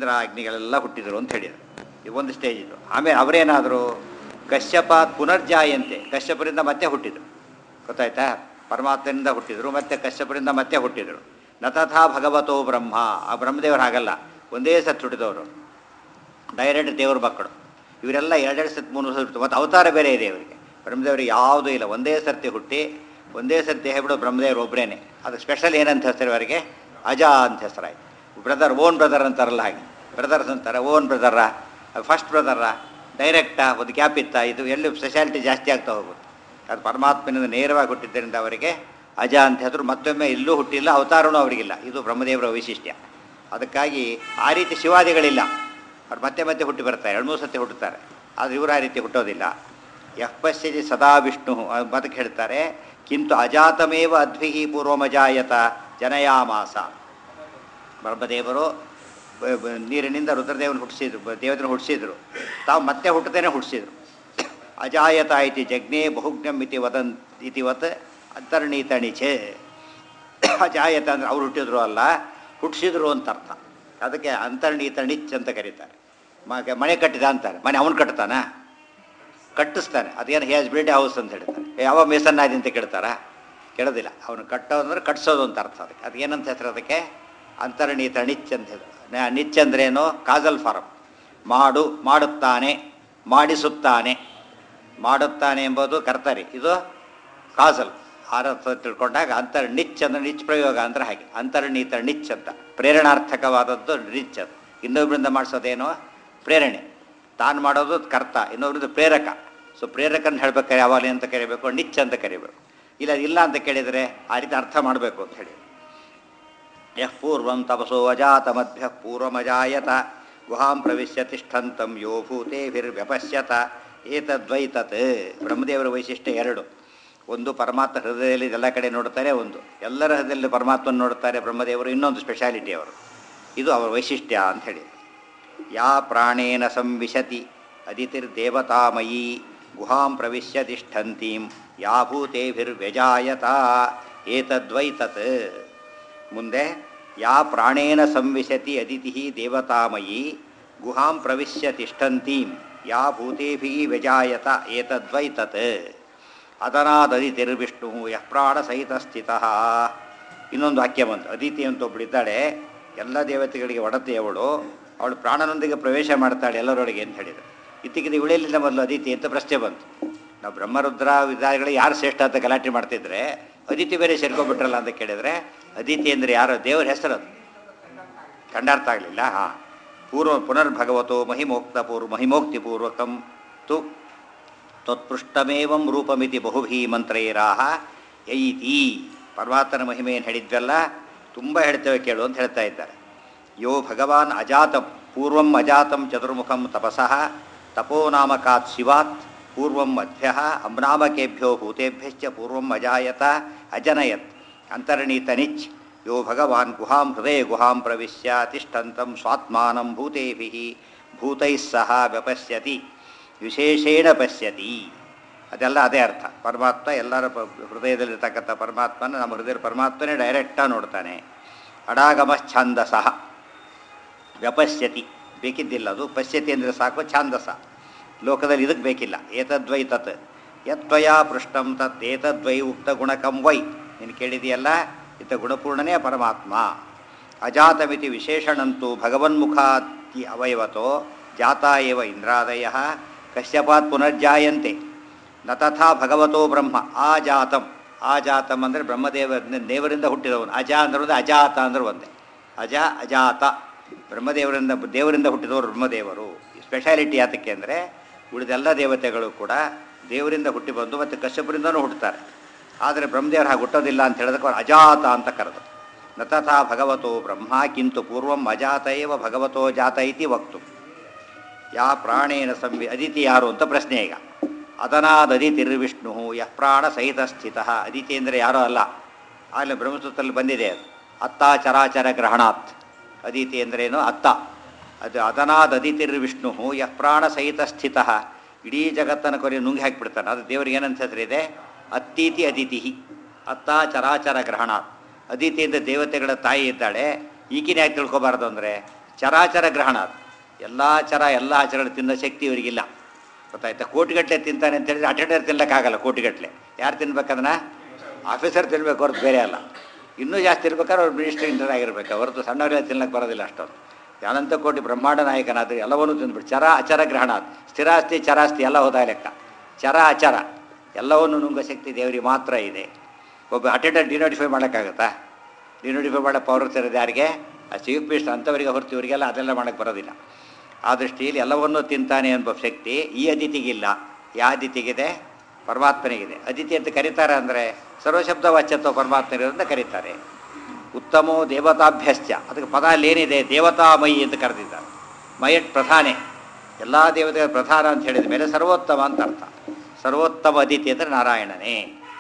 ಇಂದ್ರ ಅಗ್ನಿಗಳೆಲ್ಲ ಹುಟ್ಟಿದರು ಅಂತ ಹೇಳಿದರು ಇದು ಒಂದು ಸ್ಟೇಜ್ ಇದು ಆಮೇಲೆ ಅವರೇನಾದರು ಕಶ್ಯಪ ಪುನರ್ಜಾಯಂತೆ ಕಶ್ಯಪರಿಂದ ಮತ್ತೆ ಹುಟ್ಟಿದರು ಗೊತ್ತಾಯ್ತಾ ಪರಮಾತ್ಮನಿಂದ ಹುಟ್ಟಿದರು ಮತ್ತೆ ಕಶ್ಯಪರಿಂದ ಮತ್ತೆ ಹುಟ್ಟಿದರು ನತಥಾ ಭಗವತೋ ಬ್ರಹ್ಮ ಆ ಬ್ರಹ್ಮದೇವರು ಹಾಗಲ್ಲ ಒಂದೇ ಸತ್ತು ಹುಟ್ಟಿದವರು ಡೈರೆಕ್ಟ್ ದೇವ್ರ ಮಕ್ಕಳು ಇವರೆಲ್ಲ ಎರಡೆರಡು ಸತಿ ಮೂರು ಸತಿ ಮತ್ತು ಅವತಾರ ಬೇರೆ ಇದೆ ಇವರಿಗೆ ಬ್ರಹ್ಮದೇವರಿಗೆ ಯಾವುದೂ ಇಲ್ಲ ಒಂದೇ ಸರ್ತಿ ಹುಟ್ಟಿ ಒಂದೇ ಸರ್ತಿ ಹೇಳ್ಬಿಡು ಬ್ರಹ್ಮದೇವರು ಒಬ್ಬರೇನೆ ಅದು ಸ್ಪೆಷಲ್ ಏನಂತ ಹೆಸರು ಇವರಿಗೆ ಅಜ ಅಂತ ಹೆಸರಾಯ್ತು ಬ್ರದರ್ ಓನ್ ಬ್ರದರ್ ಅಂತಾರಲ್ಲ ಹಾಗೆ ಬ್ರದರ್ಸ್ ಅಂತಾರೆ ಓನ್ ಬ್ರದರ ಫಸ್ಟ್ ಬ್ರದರ ಡೈರೆಕ್ಟಾ ಒಂದು ಗ್ಯಾಪ್ ಇತ್ತ ಇದು ಎಲ್ಲಿ ಸ್ಪೆಷಾಲಿಟಿ ಜಾಸ್ತಿ ಆಗ್ತಾ ಹೋಗುತ್ತೆ ಅದು ಪರಮಾತ್ಮನಿಂದ ನೇರವಾಗಿ ಹುಟ್ಟಿದ್ದರಿಂದ ಅವರಿಗೆ ಅಜ ಅಂತ ಹೆಸರು ಮತ್ತೊಮ್ಮೆ ಇಲ್ಲೂ ಹುಟ್ಟಿಲ್ಲ ಅವತಾರನೂ ಅವರಿಗಿಲ್ಲ ಇದು ಬ್ರಹ್ಮದೇವರ ವೈಶಿಷ್ಟ್ಯ ಅದಕ್ಕಾಗಿ ಆ ರೀತಿ ಶಿವಾದಿಗಳಿಲ್ಲ ಅವ್ರು ಮತ್ತೆ ಮತ್ತೆ ಹುಟ್ಟಿ ಬರ್ತಾರೆ ಎರಡು ಮೂರು ಸತಿ ಹುಟ್ಟುತ್ತಾರೆ ಆದರೆ ಇವರು ಆ ರೀತಿ ಹುಟ್ಟೋದಿಲ್ಲ ಯಃ ಪಶ್ಯತಿ ಸದಾ ವಿಷ್ಣು ಬದುಕು ಹೇಳ್ತಾರೆ ಕಿಂತು ಅಜಾತಮೇವ ಅದ್ವಿಹಿ ಪೂರ್ವಮಜಾಯತ ಜನಯಾಮಾಸ ಬ್ರಹ್ಮದೇವರು ಬ- ಬ- ನೀರಿನಿಂದ ರುದ್ರದೇವನ ಹುಟ್ಟಿಸಿದ್ರು ದೇವತೆನ ಹುಟ್ಟಿಸಿದ್ರು ತಾವು ಮತ್ತೆ ಹುಟ್ಟದೇನೆ ಹುಟ್ಟಿಸಿದ್ರು ಅಜಾಯತ ಇತಿ ಜಜ್ಞೆ ಬಹುಜ್ಞಂ ಇತಿ ವದನ್ ಇತಿವತ್ ಅಂತರ್ಣೀತಣಿಚೆ ಅಜಾಯತ ಅಂದರೆ ಅವ್ರು ಹುಟ್ಟಿದ್ರು ಅಲ್ಲ ಹುಟ್ಟಿಸಿದ್ರು ಅಂತ ಅರ್ಥ ಅದಕ್ಕೆ ಅಂತರ್ಣೀತಣಿಚ್ ಅಂತ ಕರೀತಾರೆ ಮ- ಮನೆ ಕಟ್ಟಿದ ಅಂತಾರೆ ಮನೆ ಅವನು ಕಟ್ತಾನ ಕಟ್ಟಿಸ್ತಾನೆ ಅದೇನು ಹ್ಯಾಸ್ ಬಿಲ್ಡ್ ಹೌಸ್ ಅಂತ ಹೇಳ್ತಾರೆ ಏ, ಯಾವ ಮೇಸನ್ನಾದಿ ಅಂತ ಕೇಳ್ತಾರಾ ಕೇಳೋದಿಲ್ಲ ಅವನು ಕಟ್ಟೋದು ಅಂದ್ರೆ ಕಟ್ಸೋದು ಅಂತ ಅರ್ಥ ಅದಕ್ಕೆ ಅದು ಏನಂತ ಹೆಸರು ಅದಕ್ಕೆ ಅಂತರ್ಣೀತ ನಿಚ್ ಅಂತ ಹೇಳಿ ನ- ನಿಚ್ ಅಂದ್ರೇನು ಕಾಜಲ್ ಫಾರಂ ಮಾಡು ಮಾಡುತ್ತಾನೆ ಮಾಡಿಸುತ್ತಾನೆ ಮಾಡುತ್ತಾನೆ ಎಂಬುದು ಕರ್ತರಿ ಇದು ಕಾಜಲ್ ಆರ ತಿಳ್ಕೊಂಡಾಗ ಅಂತರ್ ನಿಚ್ ಅಂದ್ರೆ ನಿಚ್ ಪ್ರಯೋಗ ಅಂದ್ರೆ ಹಾಗೆ ಅಂತರ್ಣೀತ ನಿಚ್ ಅಂತ ಪ್ರೇರಣಾರ್ಥಕವಾದದ್ದು ನಿಚ್ ಅದು ಇನ್ನೊಬ್ಬರಿಂದ ಮಾಡಿಸೋದೇನೋ ಪ್ರೇರಣೆ ತಾನು ಮಾಡೋದು ಕರ್ತ ಇನ್ನೊಬ್ರದ್ದು ಪ್ರೇರಕ ಸೊ ಪ್ರೇರಕನ ಹೇಳ್ಬೇಕಾದ್ರೆ ಯಾವಾಗ ಅಂತ ಕರಿಬೇಕು ನಿಚ್ ಅಂತ ಕರಿಬೇಕು ಇಲ್ಲ ಇಲ್ಲ ಅಂತ ಕೇಳಿದರೆ ಆ ರೀತಿ ಅರ್ಥ ಮಾಡಬೇಕು ಅಂತ ಹೇಳಿ ಯಃ ಪೂರ್ವಂ ತಪಸೋ ಅಜಾತಮಭ್ಯ ಪೂರ್ವಮಜಾಯತ ಗುಹಾಂ ಪ್ರವಿಶ್ಯ ತಿಷ್ಠಂತಂ ಯೋ ಭೂತೇಭಿರ್ವ್ಯಪಶ್ಯತ ಏತದ್ವೈತತ್ ಬ್ರಹ್ಮದೇವರ ವೈಶಿಷ್ಟ್ಯ ಎರಡು ಒಂದು ಪರಮಾತ್ಮ ಹೃದಯದಲ್ಲಿ ಎಲ್ಲ ಕಡೆ ನೋಡ್ತಾರೆ ಒಂದು ಎಲ್ಲರ ಹೃದಯದಲ್ಲಿ ಪರಮಾತ್ಮನ ನೋಡ್ತಾರೆ ಬ್ರಹ್ಮದೇವರು ಇನ್ನೊಂದು ಸ್ಪೆಷಾಲಿಟಿ ಅವರು ಇದು ಅವರ ವೈಶಿಷ್ಟ್ಯ ಅಂತ ಹೇಳಿ ಯಾ ಪ್ರಾಣೇನ ಸಂವಿಶತಿ ಅದಿತಿರ್ದೇವತಾಮಯೀ ಗುಹಾಂ ಪ್ರವಿಶ್ಯ ತಿಷ್ಠಂತೀಂ ಯಾ ಭೂತೇಭಿರ್ವ್ಯಜಾಯತ ಏತದ್ವೈತತ್ ಮುಂದೆ ಯಾ ಪ್ರಾಣೇನ ಸಂವಿಶತಿ ಅದಿತಿ ದೇವತಾಮಯೀ ಗುಹಾಂ ಪ್ರವಿಶ್ಯ ತಿಷ್ಠಂತೀಂ ಯಾ ಭೂತೇಭಿ ವ್ಯಜಾಯತ ಏತದ್ವೈತತ್ ಅದನಾದದಿತಿರ್ವಿಷ್ಣು ಯಃ ಪ್ರಾಣ ಸಹಿತ ಸ್ಥಿತಃ ಇನ್ನೊಂದು ವಾಕ್ಯ ಬಂತು ಅದಿತಿ ಅಂತ ಒಬ್ಬಳಿದ್ದಾಳೆ ಎಲ್ಲ ದೇವತೆಗಳಿಗೆ ಒಡತೆಯವಳು ಅವಳು ಪ್ರಾಣನೊಂದಿಗೆ ಪ್ರವೇಶ ಮಾಡ್ತಾಳೆ ಎಲ್ಲರೊಳಗೆ ಅಂತ ಹೇಳಿದರು ಇತ್ತೀಕಿದ ಇವಳೆಯಲ್ಲಿಂದ ಮೊದಲು ಅದಿತಿ ಅಂತ ಪ್ರಶ್ನೆ ಬಂತು ನಾವು ಬ್ರಹ್ಮರುದ್ರ ವಿಧಾನಗಳಿಗೆ ಯಾರು ಶ್ರೇಷ್ಠ ಅಂತ ಗಲಾಟೆ ಮಾಡ್ತಿದ್ರೆ ಅದಿತಿ ಬೇರೆ ಸೇರ್ಕೊಂಡ್ಬಿಟ್ರಲ್ಲ ಅಂತ ಕೇಳಿದರೆ ಅದಿತಿ ಅಂದರೆ ಯಾರೋ ದೇವರ ಹೆಸರು ಅದು ಖಂಡಾರ್ಥ ಆಗಲಿಲ್ಲ ಹಾಂ ಪೂರ್ವ ಪುನರ್ಭಗವತೋ ಮಹಿಮೋಕ್ತ ಪೂರ್ವ ಮಹಿಮೋಕ್ತಿ ಪೂರ್ವಕಂ ತು ತ್ವತ್ಪೃಷ್ಟಮೇವಂ ರೂಪಮಿತಿ ಬಹುಭೀ ಮಂತ್ರೈರಾಹ ಯೈತಿ ಪರಮಾತ್ಮನ ಮಹಿಮೆ ಏನು ಹೇಳಿದ್ವಲ್ಲ ತುಂಬ ಹೇಳ್ತೇವೆ ಕೇಳು ಅಂತ ಹೇಳ್ತಾ ಇದ್ದಾರೆ ಯೋ ಭಗವಾನ್ ಅಜಾತಂ ಪೂರ್ವಂ ಅಜಾತಂ ಚತುರ್ಮುಖಂ ತಪಸಃ ತಪೋನಾಮಕಾತ್ ಶಿವಾತ್ ಪೂರ್ವಂ ಮಧ್ಯ ಅಮ್ನಾಮಕೇಭ್ಯೋ ಭೂತೇಭ್ಯಶ್ಚ ಪೂರ್ವಂ ಅಜಾಯತ ಅಜನಯತ್ ಅಂತರ್ಣೀತನಿಚ್ ಯೋ ಭಗವಾನ್ ಗುಹಾಂ ಹೃದಯ ಗುಹಾಂ ಪ್ರವಿಶ್ಯ ತಿಷ್ಠಂತಂ ಸ್ವಾತ್ಮಾನಂ ಭೂತೇಭಿ ಭೂತೈಃ ಸಹ ವ್ಯಪಶ್ಯತಿ ವಿಶೇಷೇಣ ಪಶ್ಯತಿ ಅದೆಲ್ಲ ಅದೇ ಅರ್ಥ ಪರಮಾತ್ಮ ಎಲ್ಲರ ಪ- ಹೃದಯದಲ್ಲಿರ್ತಕ್ಕಂಥ ಪರಮಾತ್ಮನ ನಮ್ಮ ಹೃದಯ ಪರಮಾತ್ಮನೇ ಡೈರೆಕ್ಟಾಗಿ ನೋಡ್ತಾನೆ ಅಡಾಗಮ ಛಂದಸಃ ವ್ಯಪಶ್ಯತಿ ಬೇಕಿದ್ದಿಲ್ಲ ಅದು ಪಶ್ಯತಿ ಅಂದರೆ ಸಾಕು ಛಾಂದಸ ಲೋಕದಲ್ಲಿ ಇದಕ್ಕೆ ಬೇಕಿಲ್ಲ ಏತದ್ವೈ ತತ್ ಯತ್ವಯ ಪೃಷ್ಟಂ ತತ್ ಏತದ್ವೈ ಉಕ್ತ ಗುಣಕಂ ವೈ ನೀನು ಕೇಳಿದೆಯಲ್ಲ ಇತ ಗುಣಪೂರ್ಣನೇ ಪರಮಾತ್ಮ ಅಜಾತಮಿತಿ ವಿಶೇಷಣಂತೂ ಭಗವನ್ಮುಖಾತಿ ಅವಯವತೋ ಜಾತ ಏವ ಇಂದ್ರಾದಯ ಕಶ್ಯಪಾತ್ ಪುನರ್ಜಾಯಂತೆ ನ ತಥಾ ಭಗವತೋ ಬ್ರಹ್ಮ ಆಜಾತಂ ಆಜಾತಂ ಅಂದರೆ ಬ್ರಹ್ಮದೇವ ದೇವರಿಂದ ಹುಟ್ಟಿದವನು ಅಜ ಅಂದ್ರೆ ಅಜಾತ ಅಂದ್ರೆ ಒಂದೇ ಅಜ ಅಜಾತ ಬ್ರಹ್ಮದೇವರಿಂದ ದೇವರಿಂದ ಹುಟ್ಟಿದವರು ಬ್ರಹ್ಮದೇವರು ಸ್ಪೆಷಾಲಿಟಿ ಯಾತಕ್ಕೆ ಅಂದರೆ ಉಳಿದೆಲ್ಲ ದೇವತೆಗಳು ಕೂಡ ದೇವರಿಂದ ಹುಟ್ಟಿ ಬಂದು ಮತ್ತು ಕಶ್ಯಪರಿಂದನೂ ಹುಟ್ಟುತ್ತಾರೆ ಆದರೆ ಬ್ರಹ್ಮದೇವರು ಹಾಗೆ ಹುಟ್ಟೋದಿಲ್ಲ ಅಂತ ಹೇಳಿದಕ್ಕೆ ಅವ್ರು ಅಜಾತ ಅಂತ ಕರೆದು ನ ತಥಾ ಭಗವತೋ ಬ್ರಹ್ಮ ಕಿಂತು ಪೂರ್ವಂ ಅಜಾತ ಏವ ಭಗವತೋ ಜಾತ ಇತಿ ವಕ್ತು ಯಾ ಪ್ರಾಣೇನ ಸಂವಿ ಅದಿತಿ ಯಾರು ಅಂತ ಪ್ರಶ್ನೆ ಈಗ ಅದನಾದದಿತಿರ್ವಿಷ್ಣು ಯಃ ಪ್ರಾಣ ಸಹಿತ ಸ್ಥಿತ ಅದಿತಿ ಅಂದರೆ ಯಾರೋ ಅಲ್ಲ ಆಗಲೇ ಬ್ರಹ್ಮಸೂತ್ರದಲ್ಲಿ ಬಂದಿದೆ ಅದು ಅತ್ತ ಚರಾಚರ ಗ್ರಹಣಾತ್ ಅದಿತಿ ಅಂದ್ರೇನು ಅತ್ತ ಅದು ಅದನಾದದಿತಿರ್ವಿಷ್ಣು ಯಃ ಪ್ರಾಣ ಸಹಿತ ಸ್ಥಿತ ಇಡೀ ಜಗತ್ತನ್ನು ಕೊನೆ ನುಂಗಿ ಹಾಕಿಬಿಡ್ತಾನೆ ಅದು ದೇವರಿಗೆ ಏನಂತ ಹೆಸರಿದೆ ಅತ್ತೀತಿ ಅದಿತಿ ಅತ್ತ ಚರಾಚರ ಗ್ರಹಣಾತ್ ಅದಿತಿ ಅಂದರೆ ದೇವತೆಗಳ ತಾಯಿ ಇದ್ದಾಳೆ ಈಗಿನ ಯಾಕೆ ತಿಳ್ಕೊಬಾರ್ದು ಅಂದರೆ ಚರಾಚರ ಗ್ರಹಣ ಅದು ಎಲ್ಲ ಚರ ಎಲ್ಲ ಆಚರಣೆ ತಿನ್ನೋ ಶಕ್ತಿ ಇವರಿಗಿಲ್ಲ ಗೊತ್ತಾಯ್ತಾ ಕೋಟಿಗಟ್ಟಲೆ ತಿಂತಾನೆ ಅಂತ ಹೇಳಿದ್ರೆ ಅಟೆಂಡರ್ ತಿನ್ನಕ್ಕಾಗಲ್ಲ ಕೋಟಿಗಟ್ಟಲೆ ಯಾರು ತಿನ್ಬೇಕದನ್ನ ಆಫೀಸರ್ ತಿನ್ಬೇಕು ಹೊರತು ಬೇರೆ ಅಲ್ಲ ಇನ್ನೂ ಜಾಸ್ತಿ ಇರ್ಬೇಕಾದ್ರೆ ಅವ್ರು ಮಿನಿಸ್ಟರ್ ಇಂಟರ್ ಆಗಿರ್ಬೇಕು ಹೊರತು ಸಣ್ಣವರೆಲ್ಲ ತಿನ್ನಕ್ಕೆ ಬರೋದಿಲ್ಲ ಅಷ್ಟೊಂದು ಅನಂತ ಕೋಟಿ ಬ್ರಹ್ಮಾಂಡ ನಾಯಕನಾದ್ರೆ ಎಲ್ಲವನ್ನೂ ತಿಂದ್ಬಿಟ್ಟು ಚರ ಅಚರ ಗ್ರಹಣ ಸ್ಥಿರಾಸ್ತಿ ಚರಾಸ್ತಿ ಎಲ್ಲ ಹೋದ ಲೆಕ್ಕ ಚರ ಅಚರ ಎಲ್ಲವನ್ನು ನುಂಗೋ ಶಕ್ತಿ ದೇವರಿಗೆ ಮಾತ್ರ ಇದೆ ಒಬ್ಬ ಅಟೆಂಡರ್ ಡಿನೋಟಿಫೈ ಮಾಡೋಕ್ಕಾಗತ್ತಾ ಡಿನೋಟಿಫೈ ಮಾಡೋ ಪವರ್ ಇರೋದು ಯಾರಿಗೆ ಆ ಚೀಫ್ ಮಿನಿಸ್ಟರ್ ಅಂಥವರಿಗೆ ಹೊರತು ಇವರಿಗೆಲ್ಲ ಅದೆಲ್ಲ ಮಾಡೋಕ್ಕೆ ಬರೋದಿಲ್ಲ ಆ ದೃಷ್ಟಿಯಲ್ಲಿ ಎಲ್ಲವನ್ನೂ ತಿಂತಾನೆ ಎಂಬ ಶಕ್ತಿ ಈ ಅದಿತಿಗಿಲ್ಲ ಯಾವ ಅದಿತಿಗಿದೆ ಪರಮಾತ್ಮನಿಗಿದೆ ಅದಿತಿ ಅಂತ ಕರೀತಾರೆ ಅಂದರೆ ಸರ್ವಶಬ್ದ ವಾಚ್ಯತ್ವ ಪರಮಾತ್ಮನಿರೋದ್ರಿಂದ ಕರೀತಾರೆ ಉತ್ತಮೋ ದೇವತಾಭ್ಯಶ್ಚ ಅದಕ್ಕೆ ಪದ ಅಲ್ಲೇನಿದೆ ದೇವತಾಮಯಿ ಅಂತ ಕರೆದಿದ್ದಾರೆ ಮಯಟ್ ಪ್ರಧಾನೆ ಎಲ್ಲ ದೇವತೆಗಳ ಪ್ರಧಾನ ಅಂತ ಹೇಳಿದ ಮೇಲೆ ಸರ್ವೋತ್ತಮ ಅಂತ ಅರ್ಥ ಸರ್ವೋತ್ತಮ ಅದಿತಿ ಅಂದರೆ ನಾರಾಯಣನೇ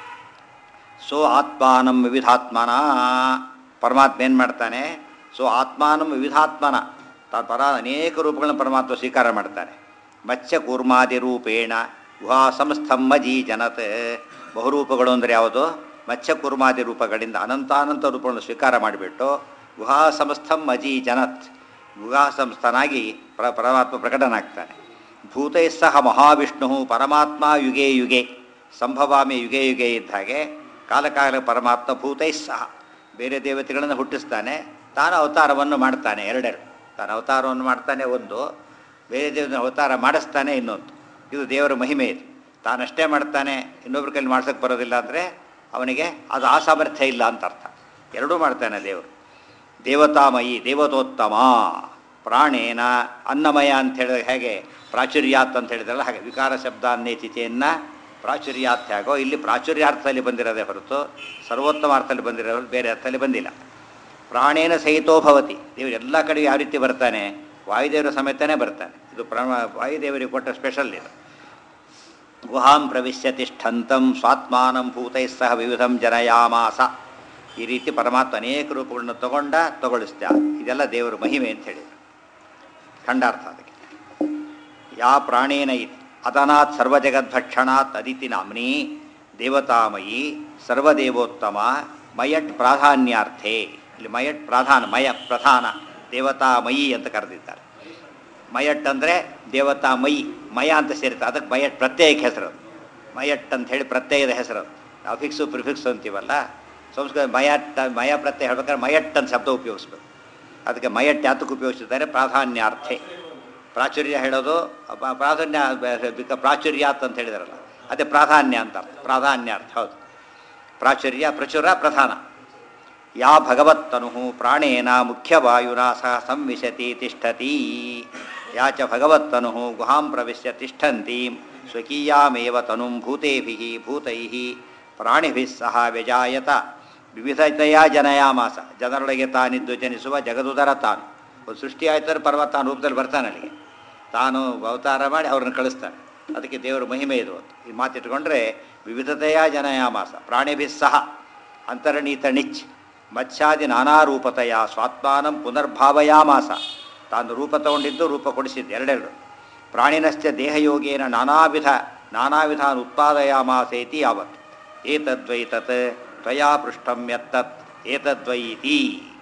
ಸೊ ಆತ್ಮಾನಂ ವಿವಿಧಾತ್ಮನ ಪರಮಾತ್ಮ ಏನು ಮಾಡ್ತಾನೆ ಸೊ ಆತ್ಮಾನಂ ವಿವಿಧಾತ್ಮನ ತಾನು ಪರ ಅನೇಕ ರೂಪಗಳನ್ನು ಪರಮಾತ್ಮ ಸ್ವೀಕಾರ ಮಾಡ್ತಾನೆ ಮತ್ಸ್ಯ ಕೂರ್ಮಾದಿ ರೂಪೇಣ ಗುಹಾ ಸಂಸ್ಥಮ್ಮಜಿ ಜನತ್ ಬಹುರೂಪಗಳು ಅಂದರೆ ಯಾವುದು ಮತ್ಸ್ಯ ಕೂರ್ಮಾದಿ ರೂಪಗಳಿಂದ ಅನಂತಾನಂತ ರೂಪಗಳನ್ನು ಸ್ವೀಕಾರ ಮಾಡಿಬಿಟ್ಟು ಗುಹಾ ಸಂಸ್ಥಂ ಅಜಿ ಜನತ್ ಗುಹಾ ಸಂಸ್ಥನಾಗಿ ಪ್ರ ಪರಮಾತ್ಮ ಪ್ರಕಟನಾಗ್ತಾನೆ ಭೂತೈ ಸಹ ಮಹಾವಿಷ್ಣು ಪರಮಾತ್ಮ ಯುಗೆ ಯುಗೆ ಸಂಭವಾಮಿ ಯುಗೆ ಯುಗೆ ಇದ್ದ ಹಾಗೆ ಕಾಲಕಾಲ ಪರಮಾತ್ಮ ಭೂತೈ ಸಹ ಬೇರೆ ದೇವತೆಗಳನ್ನು ಹುಟ್ಟಿಸ್ತಾನೆ ತಾನು ಅವತಾರವನ್ನು ಮಾಡ್ತಾನೆ ಎರಡೆರಡು ತಾನು ಅವತಾರವನ್ನು ಮಾಡ್ತಾನೆ ಒಂದು ಬೇರೆ ದೇವರ ಅವತಾರ ಮಾಡಿಸ್ತಾನೆ ಇನ್ನೊಂದು ಇದು ದೇವರ ಮಹಿಮೆ ಇದು ತಾನಷ್ಟೇ ಮಾಡ್ತಾನೆ ಇನ್ನೊಬ್ರ ಕೈಲಿ ಮಾಡ್ಸೋಕ್ಕೆ ಬರೋದಿಲ್ಲ ಅಂದರೆ ಅವನಿಗೆ ಅದು ಆ ಸಾಮರ್ಥ್ಯ ಇಲ್ಲ ಅಂತ ಅರ್ಥ ಎರಡೂ ಮಾಡ್ತಾನೆ ದೇವರು ದೇವತಾಮಯಿ ದೇವತೋತ್ತಮ ಪ್ರಾಣೇನ ಅನ್ನಮಯ ಅಂತ ಹೇಳಿದ್ರೆ ಹೇಗೆ ಪ್ರಾಚುರ್ಯಾತ್ ಅಂತ ಹೇಳಿದ್ರಲ್ಲ ಹಾಗೆ ವಿಕಾರ ಶಬ್ದ ಅನ್ನೇತಿಥೆಯನ್ನು ಪ್ರಾಚುರ್ಯಾತ್ ಹೇಗೋ ಇಲ್ಲಿ ಪ್ರಾಚುರ್ಯಾರ್ಥದಲ್ಲಿ ಬಂದಿರೋದೇ ಹೊರತು ಸರ್ವೋತ್ತಮ ಅರ್ಥದಲ್ಲಿ ಬಂದಿರೋ ಬೇರೆ ಅರ್ಥದಲ್ಲಿ ಬಂದಿಲ್ಲ ಪ್ರಾಣೇನ ಸಹಿತೋ ಭವತಿ ದೇವರು ಎಲ್ಲ ಕಡೆ ಯಾವ ರೀತಿ ಬರ್ತಾನೆ ವಾಯುದೇವರ ಸಮೇತನೇ ಬರ್ತಾನೆ ಇದು ಪ್ರ ವಾಯುದೇವರಿಗೆ ಕೊಟ್ಟ ಸ್ಪೆಷಲ್ ಇದು ಗುಹಾಂ ಪ್ರವಿಶ್ಯ ತಿಷ್ಠಂತಂ ಸ್ವಾತ್ಮಾನಂ ಭೂತೈ ಸಹ ವಿವಿಧಂ ಜನಯಾಮಾಸ ಈ ರೀತಿ ಪರಮಾತ್ಮ ಅನೇಕ ರೂಪಗಳನ್ನು ತಗೊಂಡ ತಗೊಳಿಸ್ದ ಇದೆಲ್ಲ ದೇವರ ಮಹಿಮೆ ಅಂತ ಹೇಳಿದರು ಖಂಡಾರ್ಥ ಅದಕ್ಕೆ ಯಾ ಪ್ರಾಣೇನ ಇತಿ ಅದನಾತ್ ಸರ್ವಜಗದ್ಭಕ್ಷಣಾತ್ ಅದಿತಿ ನಾಮ್ನಿ ದೇವತಾಮಯಿ ಸರ್ವದೇವೋತ್ತಮ ಮಯಟ್ ಪ್ರಾಧಾನ್ಯಾರ್ಥೆ ಇಲ್ಲಿ ಮಯಟ್ ಪ್ರಾಧಾನ ಮಯ ಪ್ರಧಾನ ದೇವತಾಮಯಿ ಅಂತ ಕರೆದಿದ್ದಾರೆ ಮಯಟ್ ಅಂದರೆ ದೇವತಾಮಯಿ ಮಯ ಅಂತ ಸೇರುತ್ತೆ ಅದಕ್ಕೆ ಮಯಟ್ ಪ್ರತ್ಯಯಕ್ಕೆ ಹೆಸರು ಅದು. ಮಯಟ್ ಅಂತ ಹೇಳಿ ಪ್ರತ್ಯಯದ ಹೆಸರು ಅದು. ನಾವು ಫಿಕ್ಸು ಪ್ರಿಫಿಕ್ಸು ಅಂತೀವಲ್ಲ ಸಂಸ್ಕೃತ ಮಯಟ್ ಮಯ ಪ್ರತ್ಯಯ ಹೇಳ್ಬೇಕಾದ್ರೆ ಮಯಟ್ ಅಂತ ಶಬ್ದ ಉಪಯೋಗಿಸ್ಬೇಕು ಅದಕ್ಕೆ ಮಯಟ್ ಯಾತಕ್ಕೆ ಉಪಯೋಗಿಸಿದ್ದಾರೆ ಪ್ರಾಧಾನ್ಯಾರ್ಥೆ ಪ್ರಾಚುರ್ಯ ಹೇಳೋದು ಪ- ಪ್ರಾಧಾನ್ಯ ಬಿಕ- ಪ್ರಾಚುರ್ಯಾತ್ ಅಂತ ಹೇಳಿದಾರಲ್ಲ ಅದೇ ಪ್ರಾಧಾನ್ಯ ಅಂತ ಅರ್ಥ ಪ್ರಾಧಾನ್ಯಾರ್ಥ ಹೌದು ಪ್ರಾಚುರ್ಯ ಪ್ರಚುರ ಪ್ರಧಾನ ಯಾ ಭಗವತ್ತನು ಪ್ರಾಣೇನ ಮುಖ್ಯವಾಯುನ ಸಹ ಸಂವಿಶತಿ ತಿಷ್ಠತಿ ಯಾ ಚ ಭಗವತ್ತನು ಗುಹಾಂ ಪ್ರವಿಶ್ಯ ತಿಷ್ಠಂತಿ ಸ್ವಕೀಯಾಮೇವ ತನುಂ ಭೂತೇಭಿ ಭೂತೈ ಪ್ರಾಣಿಭಿಃ ಸಹ ವ್ಯಜಾಯತ ವಿವಿಧತೆಯ ಜನಯಾಮಾಸ ಜನರೊಳಗೆ ತಾನಿದ್ದು ಜನಿಸುವ ಜಗದುದರ ತಾನು ಒಂದು ಸೃಷ್ಟಿ ಆಯ್ತಾರೆ ಪರ್ವತ ತಾನು ರೂಪದಲ್ಲಿ ಬರ್ತಾನೆ ಅಲ್ಲಿಗೆ ತಾನು ಅವತಾರ ಮಾಡಿ ಅವ್ರನ್ನ ಕಳಿಸ್ತಾನೆ ಅದಕ್ಕೆ ದೇವರ ಮಹಿಮೆ ಇದು ಅಂತ ಈ ಮಾತಿಟ್ಕೊಂಡ್ರೆ ವಿವಿಧತೆಯ ಜನಯಾಮಾಸ ಪ್ರಾಣಿಭಿಃ ಸಹ ಅಂತರ್ಣೀತ ನಿಚ್ ಮತ್ಸ್ಯಾದಿ ನಾನಾ ರೂಪತೆಯ ಸ್ವಾತ್ಮಾನಂ ಪುನರ್ಭಾವಯಾಮಾಸ ತಾನು ರೂಪ ತಗೊಂಡಿದ್ದು ರೂಪ ಕೊಡಿಸಿದ್ದು ಎರಡೆರಡು ಪ್ರಾಣಿನಶ್ಚ ದೇಹಯೋಗೇನ ನಾನಾವಿಧ ನಾನಾವಿಧಾನ್ ಉತ್ಪಾದಯಾಮಾಸೇತಿ ಯಾವತ್ ಏತದ್ವೈ ತತ್ ತ್ವಯಾ ಪೃಷ್ಟಂ ಯತ್ತತ್ ಏತದ್ವೈ ಇತಿ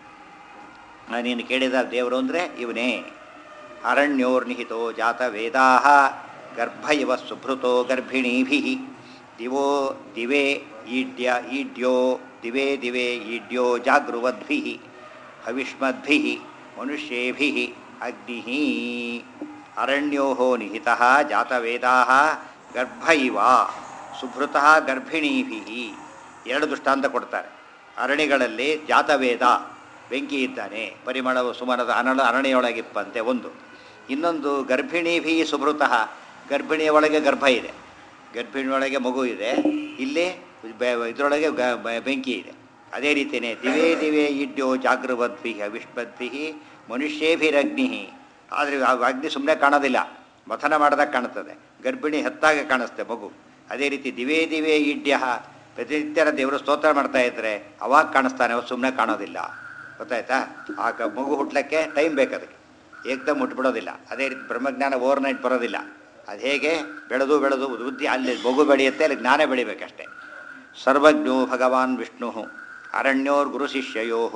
ನಾನು ನೀನು ಕೇಳಿದ ದೇವರು ಅಂದರೆ ಇವನೇ ಅರಣ್ಯೋರ್ನಿಹಿತೋ ಜಾತ ವೇದಾ ಗರ್ಭ ಇವ ಸುಭೃತೋ ಗರ್ಭಿಣೀಭಿ ದಿವೋ ದಿವೇ ಈಡ್ಯ ಈಡ್ಯೋ ದಿವೇ ದಿವೇ ಈಡ್ಯೋ ಜಾಗೃವದ್ಭಿ ಹವಿಷ್ಮದ್ಭಿ ಮನುಷ್ಯೇಭಿ ಅಗ್ನಿ ಅರಣ್ಯೋ ನಿಹಿತ ಜಾತವೇದಾ ಗರ್ಭ ಇವ ಸುಭೃತಃ ಗರ್ಭಿಣೀಭಿ ಎರಡು ದೃಷ್ಟಾಂತ ಕೊಡ್ತಾರೆ ಅರಣ್ಯಗಳಲ್ಲಿ ಜಾತವೇದ ಬೆಂಕಿ ಇದ್ದಾನೆ ಪರಿಮಳವು ಸುಮನದ ಅನಳ ಅರಣ್ಯೊಳಗಿಪ್ಪಂತೆ ಒಂದು ಇನ್ನೊಂದು ಗರ್ಭಿಣೀಭಿ ಸುಭೃತಃ ಗರ್ಭಿಣಿಯ ಒಳಗೆ ಗರ್ಭ ಇದೆ ಗರ್ಭಿಣಿಯೊಳಗೆ ಮಗು ಇದೆ ಇಲ್ಲಿ ಬೆ- ಇದರೊಳಗೆ ಗ- ಬೆ- ಬೆಂಕಿ ಇದೆ ಅದೇ ರೀತಿಯೇ ದಿವೇ ದಿವೇ ಇಡ್ಯೋ ಜಾಗೃವದ್ಭಿ ಅವಿಷ್ಪದ್ಭಿ ಮನುಷ್ಯೇಭಿರಗ್ನಿ ಆದರೆ ಆ ಅಗ್ನಿ ಸುಮ್ಮನೆ ಕಾಣೋದಿಲ್ಲ ಮಥನ ಮಾಡಿದಾಗ ಕಾಣುತ್ತದೆ ಗರ್ಭಿಣಿ ಹೆತ್ತಾಗ ಕಾಣಿಸುತ್ತೆ ಮಗು ಅದೇ ರೀತಿ ದಿವೇ ದಿವೇ ಇಡ್ಯ ಪ್ರತಿನಿತ್ಯರ ದೇವರು ಸ್ತೋತ್ರ ಮಾಡ್ತಾ ಇದ್ರೆ ಅವಾಗ ಕಾಣಿಸ್ತಾನೆ ಅವ ಸುಮ್ಮನೆ ಕಾಣೋದಿಲ್ಲ ಗೊತ್ತಾಯ್ತಾ ಆ ಕ- ಮಗು ಹುಟ್ಲಕ್ಕೆ ಟೈಮ್ ಬೇಕು ಅದಕ್ಕೆ ಏಕ್ದಮ್ ಹುಟ್ಬಿಡೋದಿಲ್ಲ ಅದೇ ರೀತಿ ಬ್ರಹ್ಮಜ್ಞಾನ ಓವರ್ ನೈಟ್ ಬರೋದಿಲ್ಲ ಅದು ಹೇಗೆ ಬೆಳೆದು ಬೆಳೆದು ಬುದ್ಧಿ ಅಲ್ಲಿ ಮಗು ಬೆಳೆಯುತ್ತೆ ಅಲ್ಲಿ ಜ್ಞಾನ ಬೆಳಿಬೇಕಷ್ಟೆ ಸರ್ವಜ್ಞೋ ಭಗವಾನ್ ವಿಷ್ಣು ಅರಣ್ಯೋರ್ ಗುರು ಶಿಷ್ಯಯೋ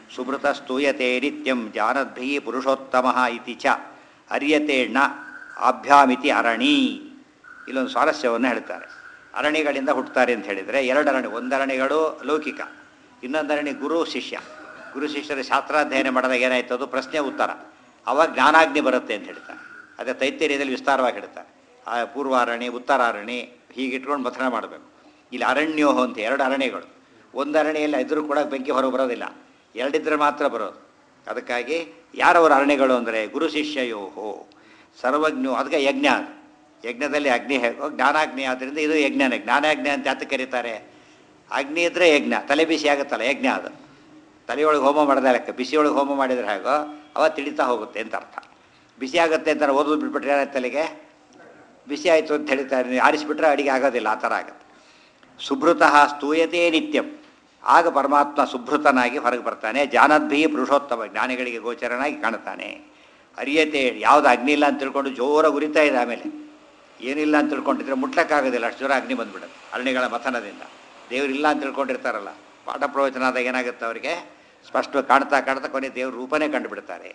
ಸುಭೃತ ಸ್ತೂಯತೆ ನಿತ್ಯಂ ಜಾನದ್ಭಿ ಪುರುಷೋತ್ತಮ ಇತಿ ಚ ಅರ್ಯತೆ ಣ ಆಭ್ಯಾಮಿತಿ ಅರಣಿ ಇಲ್ಲೊಂದು ಸ್ವಾರಸ್ಯವನ್ನು ಹೇಳ್ತಾರೆ ಅರಣಿಗಳಿಂದ ಹುಟ್ಟುತ್ತಾರೆ ಅಂತ ಹೇಳಿದರೆ ಎರಡು ಅರಣಿ ಒಂದರಣಿಗಳು ಲೌಕಿಕ ಇನ್ನೊಂದರಣಿ ಗುರು ಶಿಷ್ಯ ಗುರು ಶಿಷ್ಯರ ಶಾಸ್ತ್ರಾಧ್ಯಯನ ಮಾಡಿದಾಗ ಏನಾಯ್ತು ಅದು ಪ್ರಶ್ನೆ ಉತ್ತರ ಅವಾಗ ಜ್ಞಾನಾಗ್ನಿ ಬರುತ್ತೆ ಅಂತ ಹೇಳ್ತಾರೆ ಅದೇ ತೈತ್ಯರ್ಯದಲ್ಲಿ ವಿಸ್ತಾರವಾಗಿ ಹೇಳ್ತಾರೆ ಆ ಪೂರ್ವಾರಣಿ ಉತ್ತರಾರಣಿ ಹೀಗೆ ಇಟ್ಕೊಂಡು ಮಥನ ಮಾಡಬೇಕು ಇಲ್ಲಿ ಅರಣ್ಯೋಹ ಅಂತ ಎರಡು ಅರಣ್ಯಗಳು ಒಂದು ಅರಣ್ಯಲ್ಲಿ ಇದ್ರೂ ಕೂಡ ಬೆಂಕಿ ಹೊರಗೆ ಬರೋದಿಲ್ಲ ಎರಡಿದ್ರೆ ಮಾತ್ರ ಬರೋದು ಅದಕ್ಕಾಗಿ ಯಾರವರ ಅರಣ್ಯಗಳು ಅಂದರೆ ಗುರು ಶಿಷ್ಯಯೋಹೋ ಸರ್ವಜ್ಞೋ ಅದಕ್ಕೆ ಯಜ್ಞ ಅದು ಯಜ್ಞದಲ್ಲಿ ಅಗ್ನಿ ಹೇಗೋ ಜ್ಞಾನಾಗ್ನಿ ಆದ್ದರಿಂದ ಇದು ಯಜ್ಞನೇ ಜ್ಞಾನಾಗ್ನಿ ಅಂತ ಯಾತಕ್ಕೆ ಕರೀತಾರೆ ಅಗ್ನಿ ಇದ್ದರೆ ಯಜ್ಞ ತಲೆ ಬಿಸಿ ಆಗುತ್ತಲ್ಲ ಯಜ್ಞ ಅದು ತಲೆಯೊಳಗೆ ಹೋಮ ಮಾಡಿದ ಲೆಕ್ಕ ಬಿಸಿಯೊಳಗೆ ಹೋಮ ಮಾಡಿದರೆ ಹೇಗೋ ಅವ ತಿಳಿತಾ ಹೋಗುತ್ತೆ ಅಂತ ಅರ್ಥ ಬಿಸಿ ಆಗುತ್ತೆ ಅಂತ ಓದೋದು ಬಿಟ್ಬಿಟ್ರೆ ಏನಾಯ್ತು ತಲೆಗೆ ಬಿಸಿ ಆಯಿತು ಅಂತ ಹೇಳ್ತಾರೆ ನೀವು ಆರಿಸಿಬಿಟ್ರೆ ಅಡಿಗೆ ಆಗೋದಿಲ್ಲ ಆ ಥರ ಆಗುತ್ತೆ ಸುಭೃತಃ ಸ್ತೂಯತೆ ನಿತ್ಯಂ ಆಗ ಪರಮಾತ್ಮ ಸುಭೃತನಾಗಿ ಹೊರಗೆ ಬರ್ತಾನೆ ಜಾನದ್ಭಿ ಪುರುಷೋತ್ತಮ ಜ್ಞಾನಿಗಳಿಗೆ ಗೋಚರನಾಗಿ ಕಾಣ್ತಾನೆ ಅರಿಯತೆ ಯಾವುದು ಅಗ್ನಿ ಇಲ್ಲ ಅಂತ ತಿಳ್ಕೊಂಡು ಜೋರಾಗಿ ಉರಿತಾ ಇದೆ ಆಮೇಲೆ ಏನಿಲ್ಲ ಅಂತ ತಿಳ್ಕೊಂಡಿದ್ರೆ ಮುಟ್ಲಕ್ಕಾಗೋದಿಲ್ಲ ಅಷ್ಟು ಜೋರ ಅಗ್ನಿ ಬಂದ್ಬಿಡುತ್ತೆ ಅರಣ್ಯಗಳ ಮಥನದಿಂದ ದೇವರಿಲ್ಲ ಅಂತ ತಿಳ್ಕೊಂಡಿರ್ತಾರಲ್ಲ ಪಾಠ ಪ್ರವಚನ ಆದಾಗ ಏನಾಗುತ್ತೆ ಅವರಿಗೆ ಸ್ಪಷ್ಟ ಕಾಣ್ತಾ ಕಾಣ್ತಾ ಕೊನೆ ದೇವ್ರ ರೂಪನೇ ಕಂಡುಬಿಡ್ತಾರೆ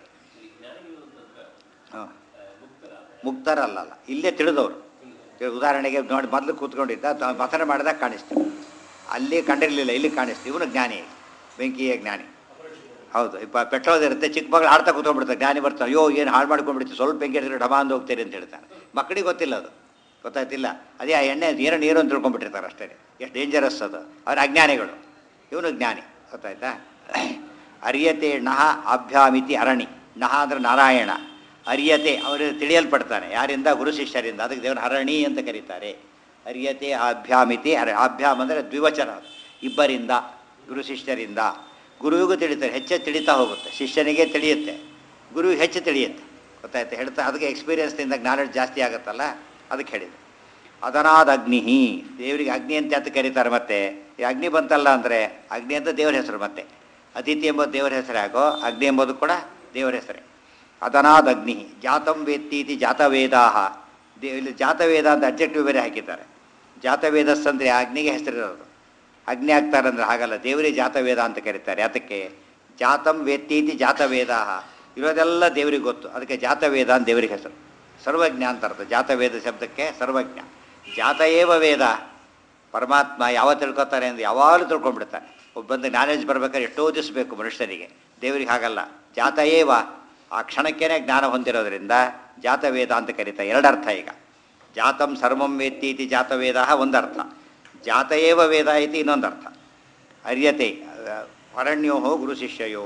ಹಾಂ ಮುಕ್ತರಲ್ಲ ಇಲ್ಲೇ ತಿಳಿದವರು ಈಗ ಉದಾಹರಣೆಗೆ ನೋಡಿ ಮೊದಲು ಕೂತ್ಕೊಂಡಿದ್ದ ತ- ಮಥನ ಮಾಡಿದಾಗ ಕಾಣಿಸ್ತೀವಿ ಅಲ್ಲಿ ಕಂಡಿರಲಿಲ್ಲ ಇಲ್ಲಿ ಕಾಣಿಸ್ತೀವಿ ಇವನು ಜ್ಞಾನಿ ಬೆಂಕಿಯ ಜ್ಞಾನಿ ಹೌದು ಇಪ್ಪ ಪೆಟ್ರೋಲ್ ಇರುತ್ತೆ ಚಿಕ್ಕ ಮಗಳು ಆಡ್ತಾ ಕೂತ್ಕೊಂಡ್ಬಿಡ್ತಾರೆ ಜ್ಞಾನಿ ಬರ್ತಾರೆ ಅಯ್ಯೋ ಏನು ಹಾಳು ಮಾಡ್ಕೊಂಡ್ಬಿಡ್ತೀವಿ ಸ್ವಲ್ಪ ಬೆಂಕಿ ಹಿಡಿದ್ರೆ ಡಬಾ ಅಂದು ಹೋಗ್ತೀರಿ ಅಂತ ಹೇಳ್ತಾನೆ ಮಕ್ಕಳಿಗೆ ಗೊತ್ತಿಲ್ಲ ಅದು ಗೊತ್ತಾಯ್ತಿಲ್ಲ ಅದೇ ಆ ಎಣ್ಣೆ ನೀರು ನೀರು ಅಂತ ತಿಳ್ಕೊಂಡ್ಬಿಟ್ಟಿರ್ತಾರೆ ಅಷ್ಟೇ ಎಷ್ಟು ಡೇಂಜರಸ್ ಅದು ಅವ್ರ ಅಜ್ಞಾನಿಗಳು ಇವನು ಜ್ಞಾನಿ ಗೊತ್ತಾಯ್ತಾ ಅರಿಯತೆ ನಹ ಆಭ್ಯಾಮಿತಿ ಅರಣಿ ನಹ ಅಂದ್ರೆ ನಾರಾಯಣ ಅರಿಯತೆ ಅವರು ತಿಳಿಯಲ್ಪಡ್ತಾನೆ ಯಾರಿಂದ ಗುರು ಶಿಷ್ಯರಿಂದ ಅದಕ್ಕೆ ದೇವರ ಹರಣಿ ಅಂತ ಕರೀತಾರೆ ಅರಿಯತೆ ಆಭ್ಯಾಮಿತಿ ಅರ ಆಭ್ಯಾಮ್ ಅಂದರೆ ದ್ವಿವಚನ ಅದು. ಇಬ್ಬರಿಂದ ಗುರು ಶಿಷ್ಯರಿಂದ ಗುರುವಿಗೂ ತಿಳಿತಾರೆ ಹೆಚ್ಚು ತಿಳಿತಾ ಹೋಗುತ್ತೆ ಶಿಷ್ಯನಿಗೆ ತಿಳಿಯುತ್ತೆ ಗುರುವಿಗೆ ಹೆಚ್ಚು ತಿಳಿಯುತ್ತೆ ಗೊತ್ತಾಯ್ತು ಹೇಳ್ತಾ ಅದಕ್ಕೆ ಎಕ್ಸ್ಪೀರಿಯನ್ಸ್ನಿಂದ ನಾಲೆಡ್ಜ್ ಜಾಸ್ತಿ ಆಗುತ್ತಲ್ಲ ಅದಕ್ಕೆ ಹೇಳಿದೆ ಅದನಾದ ಅಗ್ನಿ ದೇವರಿಗೆ ಅಗ್ನಿ ಅಂತ ಯಾತ ಕರೀತಾರೆ ಮತ್ತೆ ಈ ಅಗ್ನಿ ಬಂತಲ್ಲ ಅಂದರೆ ಅಗ್ನಿ ಅಂತ ದೇವರ ಹೆಸರು ಮತ್ತೆ ಅತಿಥಿ ಎಂಬುದು ದೇವರ ಹೆಸರೇ ಆಗೋ ಅಗ್ನಿ ಎಂಬುದು ಕೂಡ ದೇವರ ಹೆಸರೇ ಅದನಾದ ಅಗ್ನಿ ಜಾತಂ ವೇತ್ತೀತಿ ಜಾತವೇದಾಹ ದೇ ಇಲ್ಲಿ ಜಾತವೇದ ಅಂತ ಅಬ್ಜೆಕ್ಟಿವ್ ಬೇರೆ ಹಾಕಿದ್ದಾರೆ ಜಾತವೇದಸ್ ಅಂದರೆ ಅಗ್ನಿಗೆ ಹೆಸರಿರೋದು ಅಗ್ನಿ ಆಗ್ತಾರೆ ಅಂದ್ರೆ ಹಾಗಲ್ಲ ದೇವರೇ ಜಾತವೇದ ಅಂತ ಕರೀತಾರೆ ಯಾತಕ್ಕೆ ಜಾತಂ ವೇತ್ತೀತಿ ಜಾತವೇದಾಹ ಇರೋದೆಲ್ಲ ದೇವರಿಗೆ ಗೊತ್ತು ಅದಕ್ಕೆ ಜಾತವೇದ ಅಂತ ದೇವರಿಗೆ ಹೆಸರು ಸರ್ವಜ್ಞ ಅಂತ ಅರ್ಥ ಜಾತವೇದ ಶಬ್ದಕ್ಕೆ ಸರ್ವಜ್ಞ ಜಾತ ಏವ ವೇದ ಪರಮಾತ್ಮ ಯಾವ ತಿಳ್ಕೊತಾರೆ ಅಂದರೆ ಯಾವಾಗಲೂ ತಿಳ್ಕೊಂಡ್ಬಿಡ್ತಾನೆ ಒಬ್ಬ ಬಂದು ನಾಲೆಜ್ ಬರ್ಬೇಕಾದ್ರೆ ಎಷ್ಟೋ ದಿವಸ ಬೇಕು ಮನುಷ್ಯನಿಗೆ ದೇವರಿಗೆ ಹಾಗಲ್ಲ ಜಾತ ಏವ ಆ ಕ್ಷಣಕ್ಕೇನೆ ಜ್ಞಾನ ಹೊಂದಿರೋದ್ರಿಂದ ಜಾತವೇದ ಅಂತ ಕರೀತಾರೆ ಎರಡರ್ಥ ಈಗ ಜಾತಂ ಸರ್ವಂ ವೇತ್ತಿ ಇತಿ ಜಾತವೇದ ಒಂದರ್ಥ ಜಾತ ಏವ ವೇದ ಇತಿ ಇನ್ನೊಂದರ್ಥ ಅರ್ಯತೆ ಅರಣ್ಯೋ ಗುರು ಶಿಷ್ಯಯೋ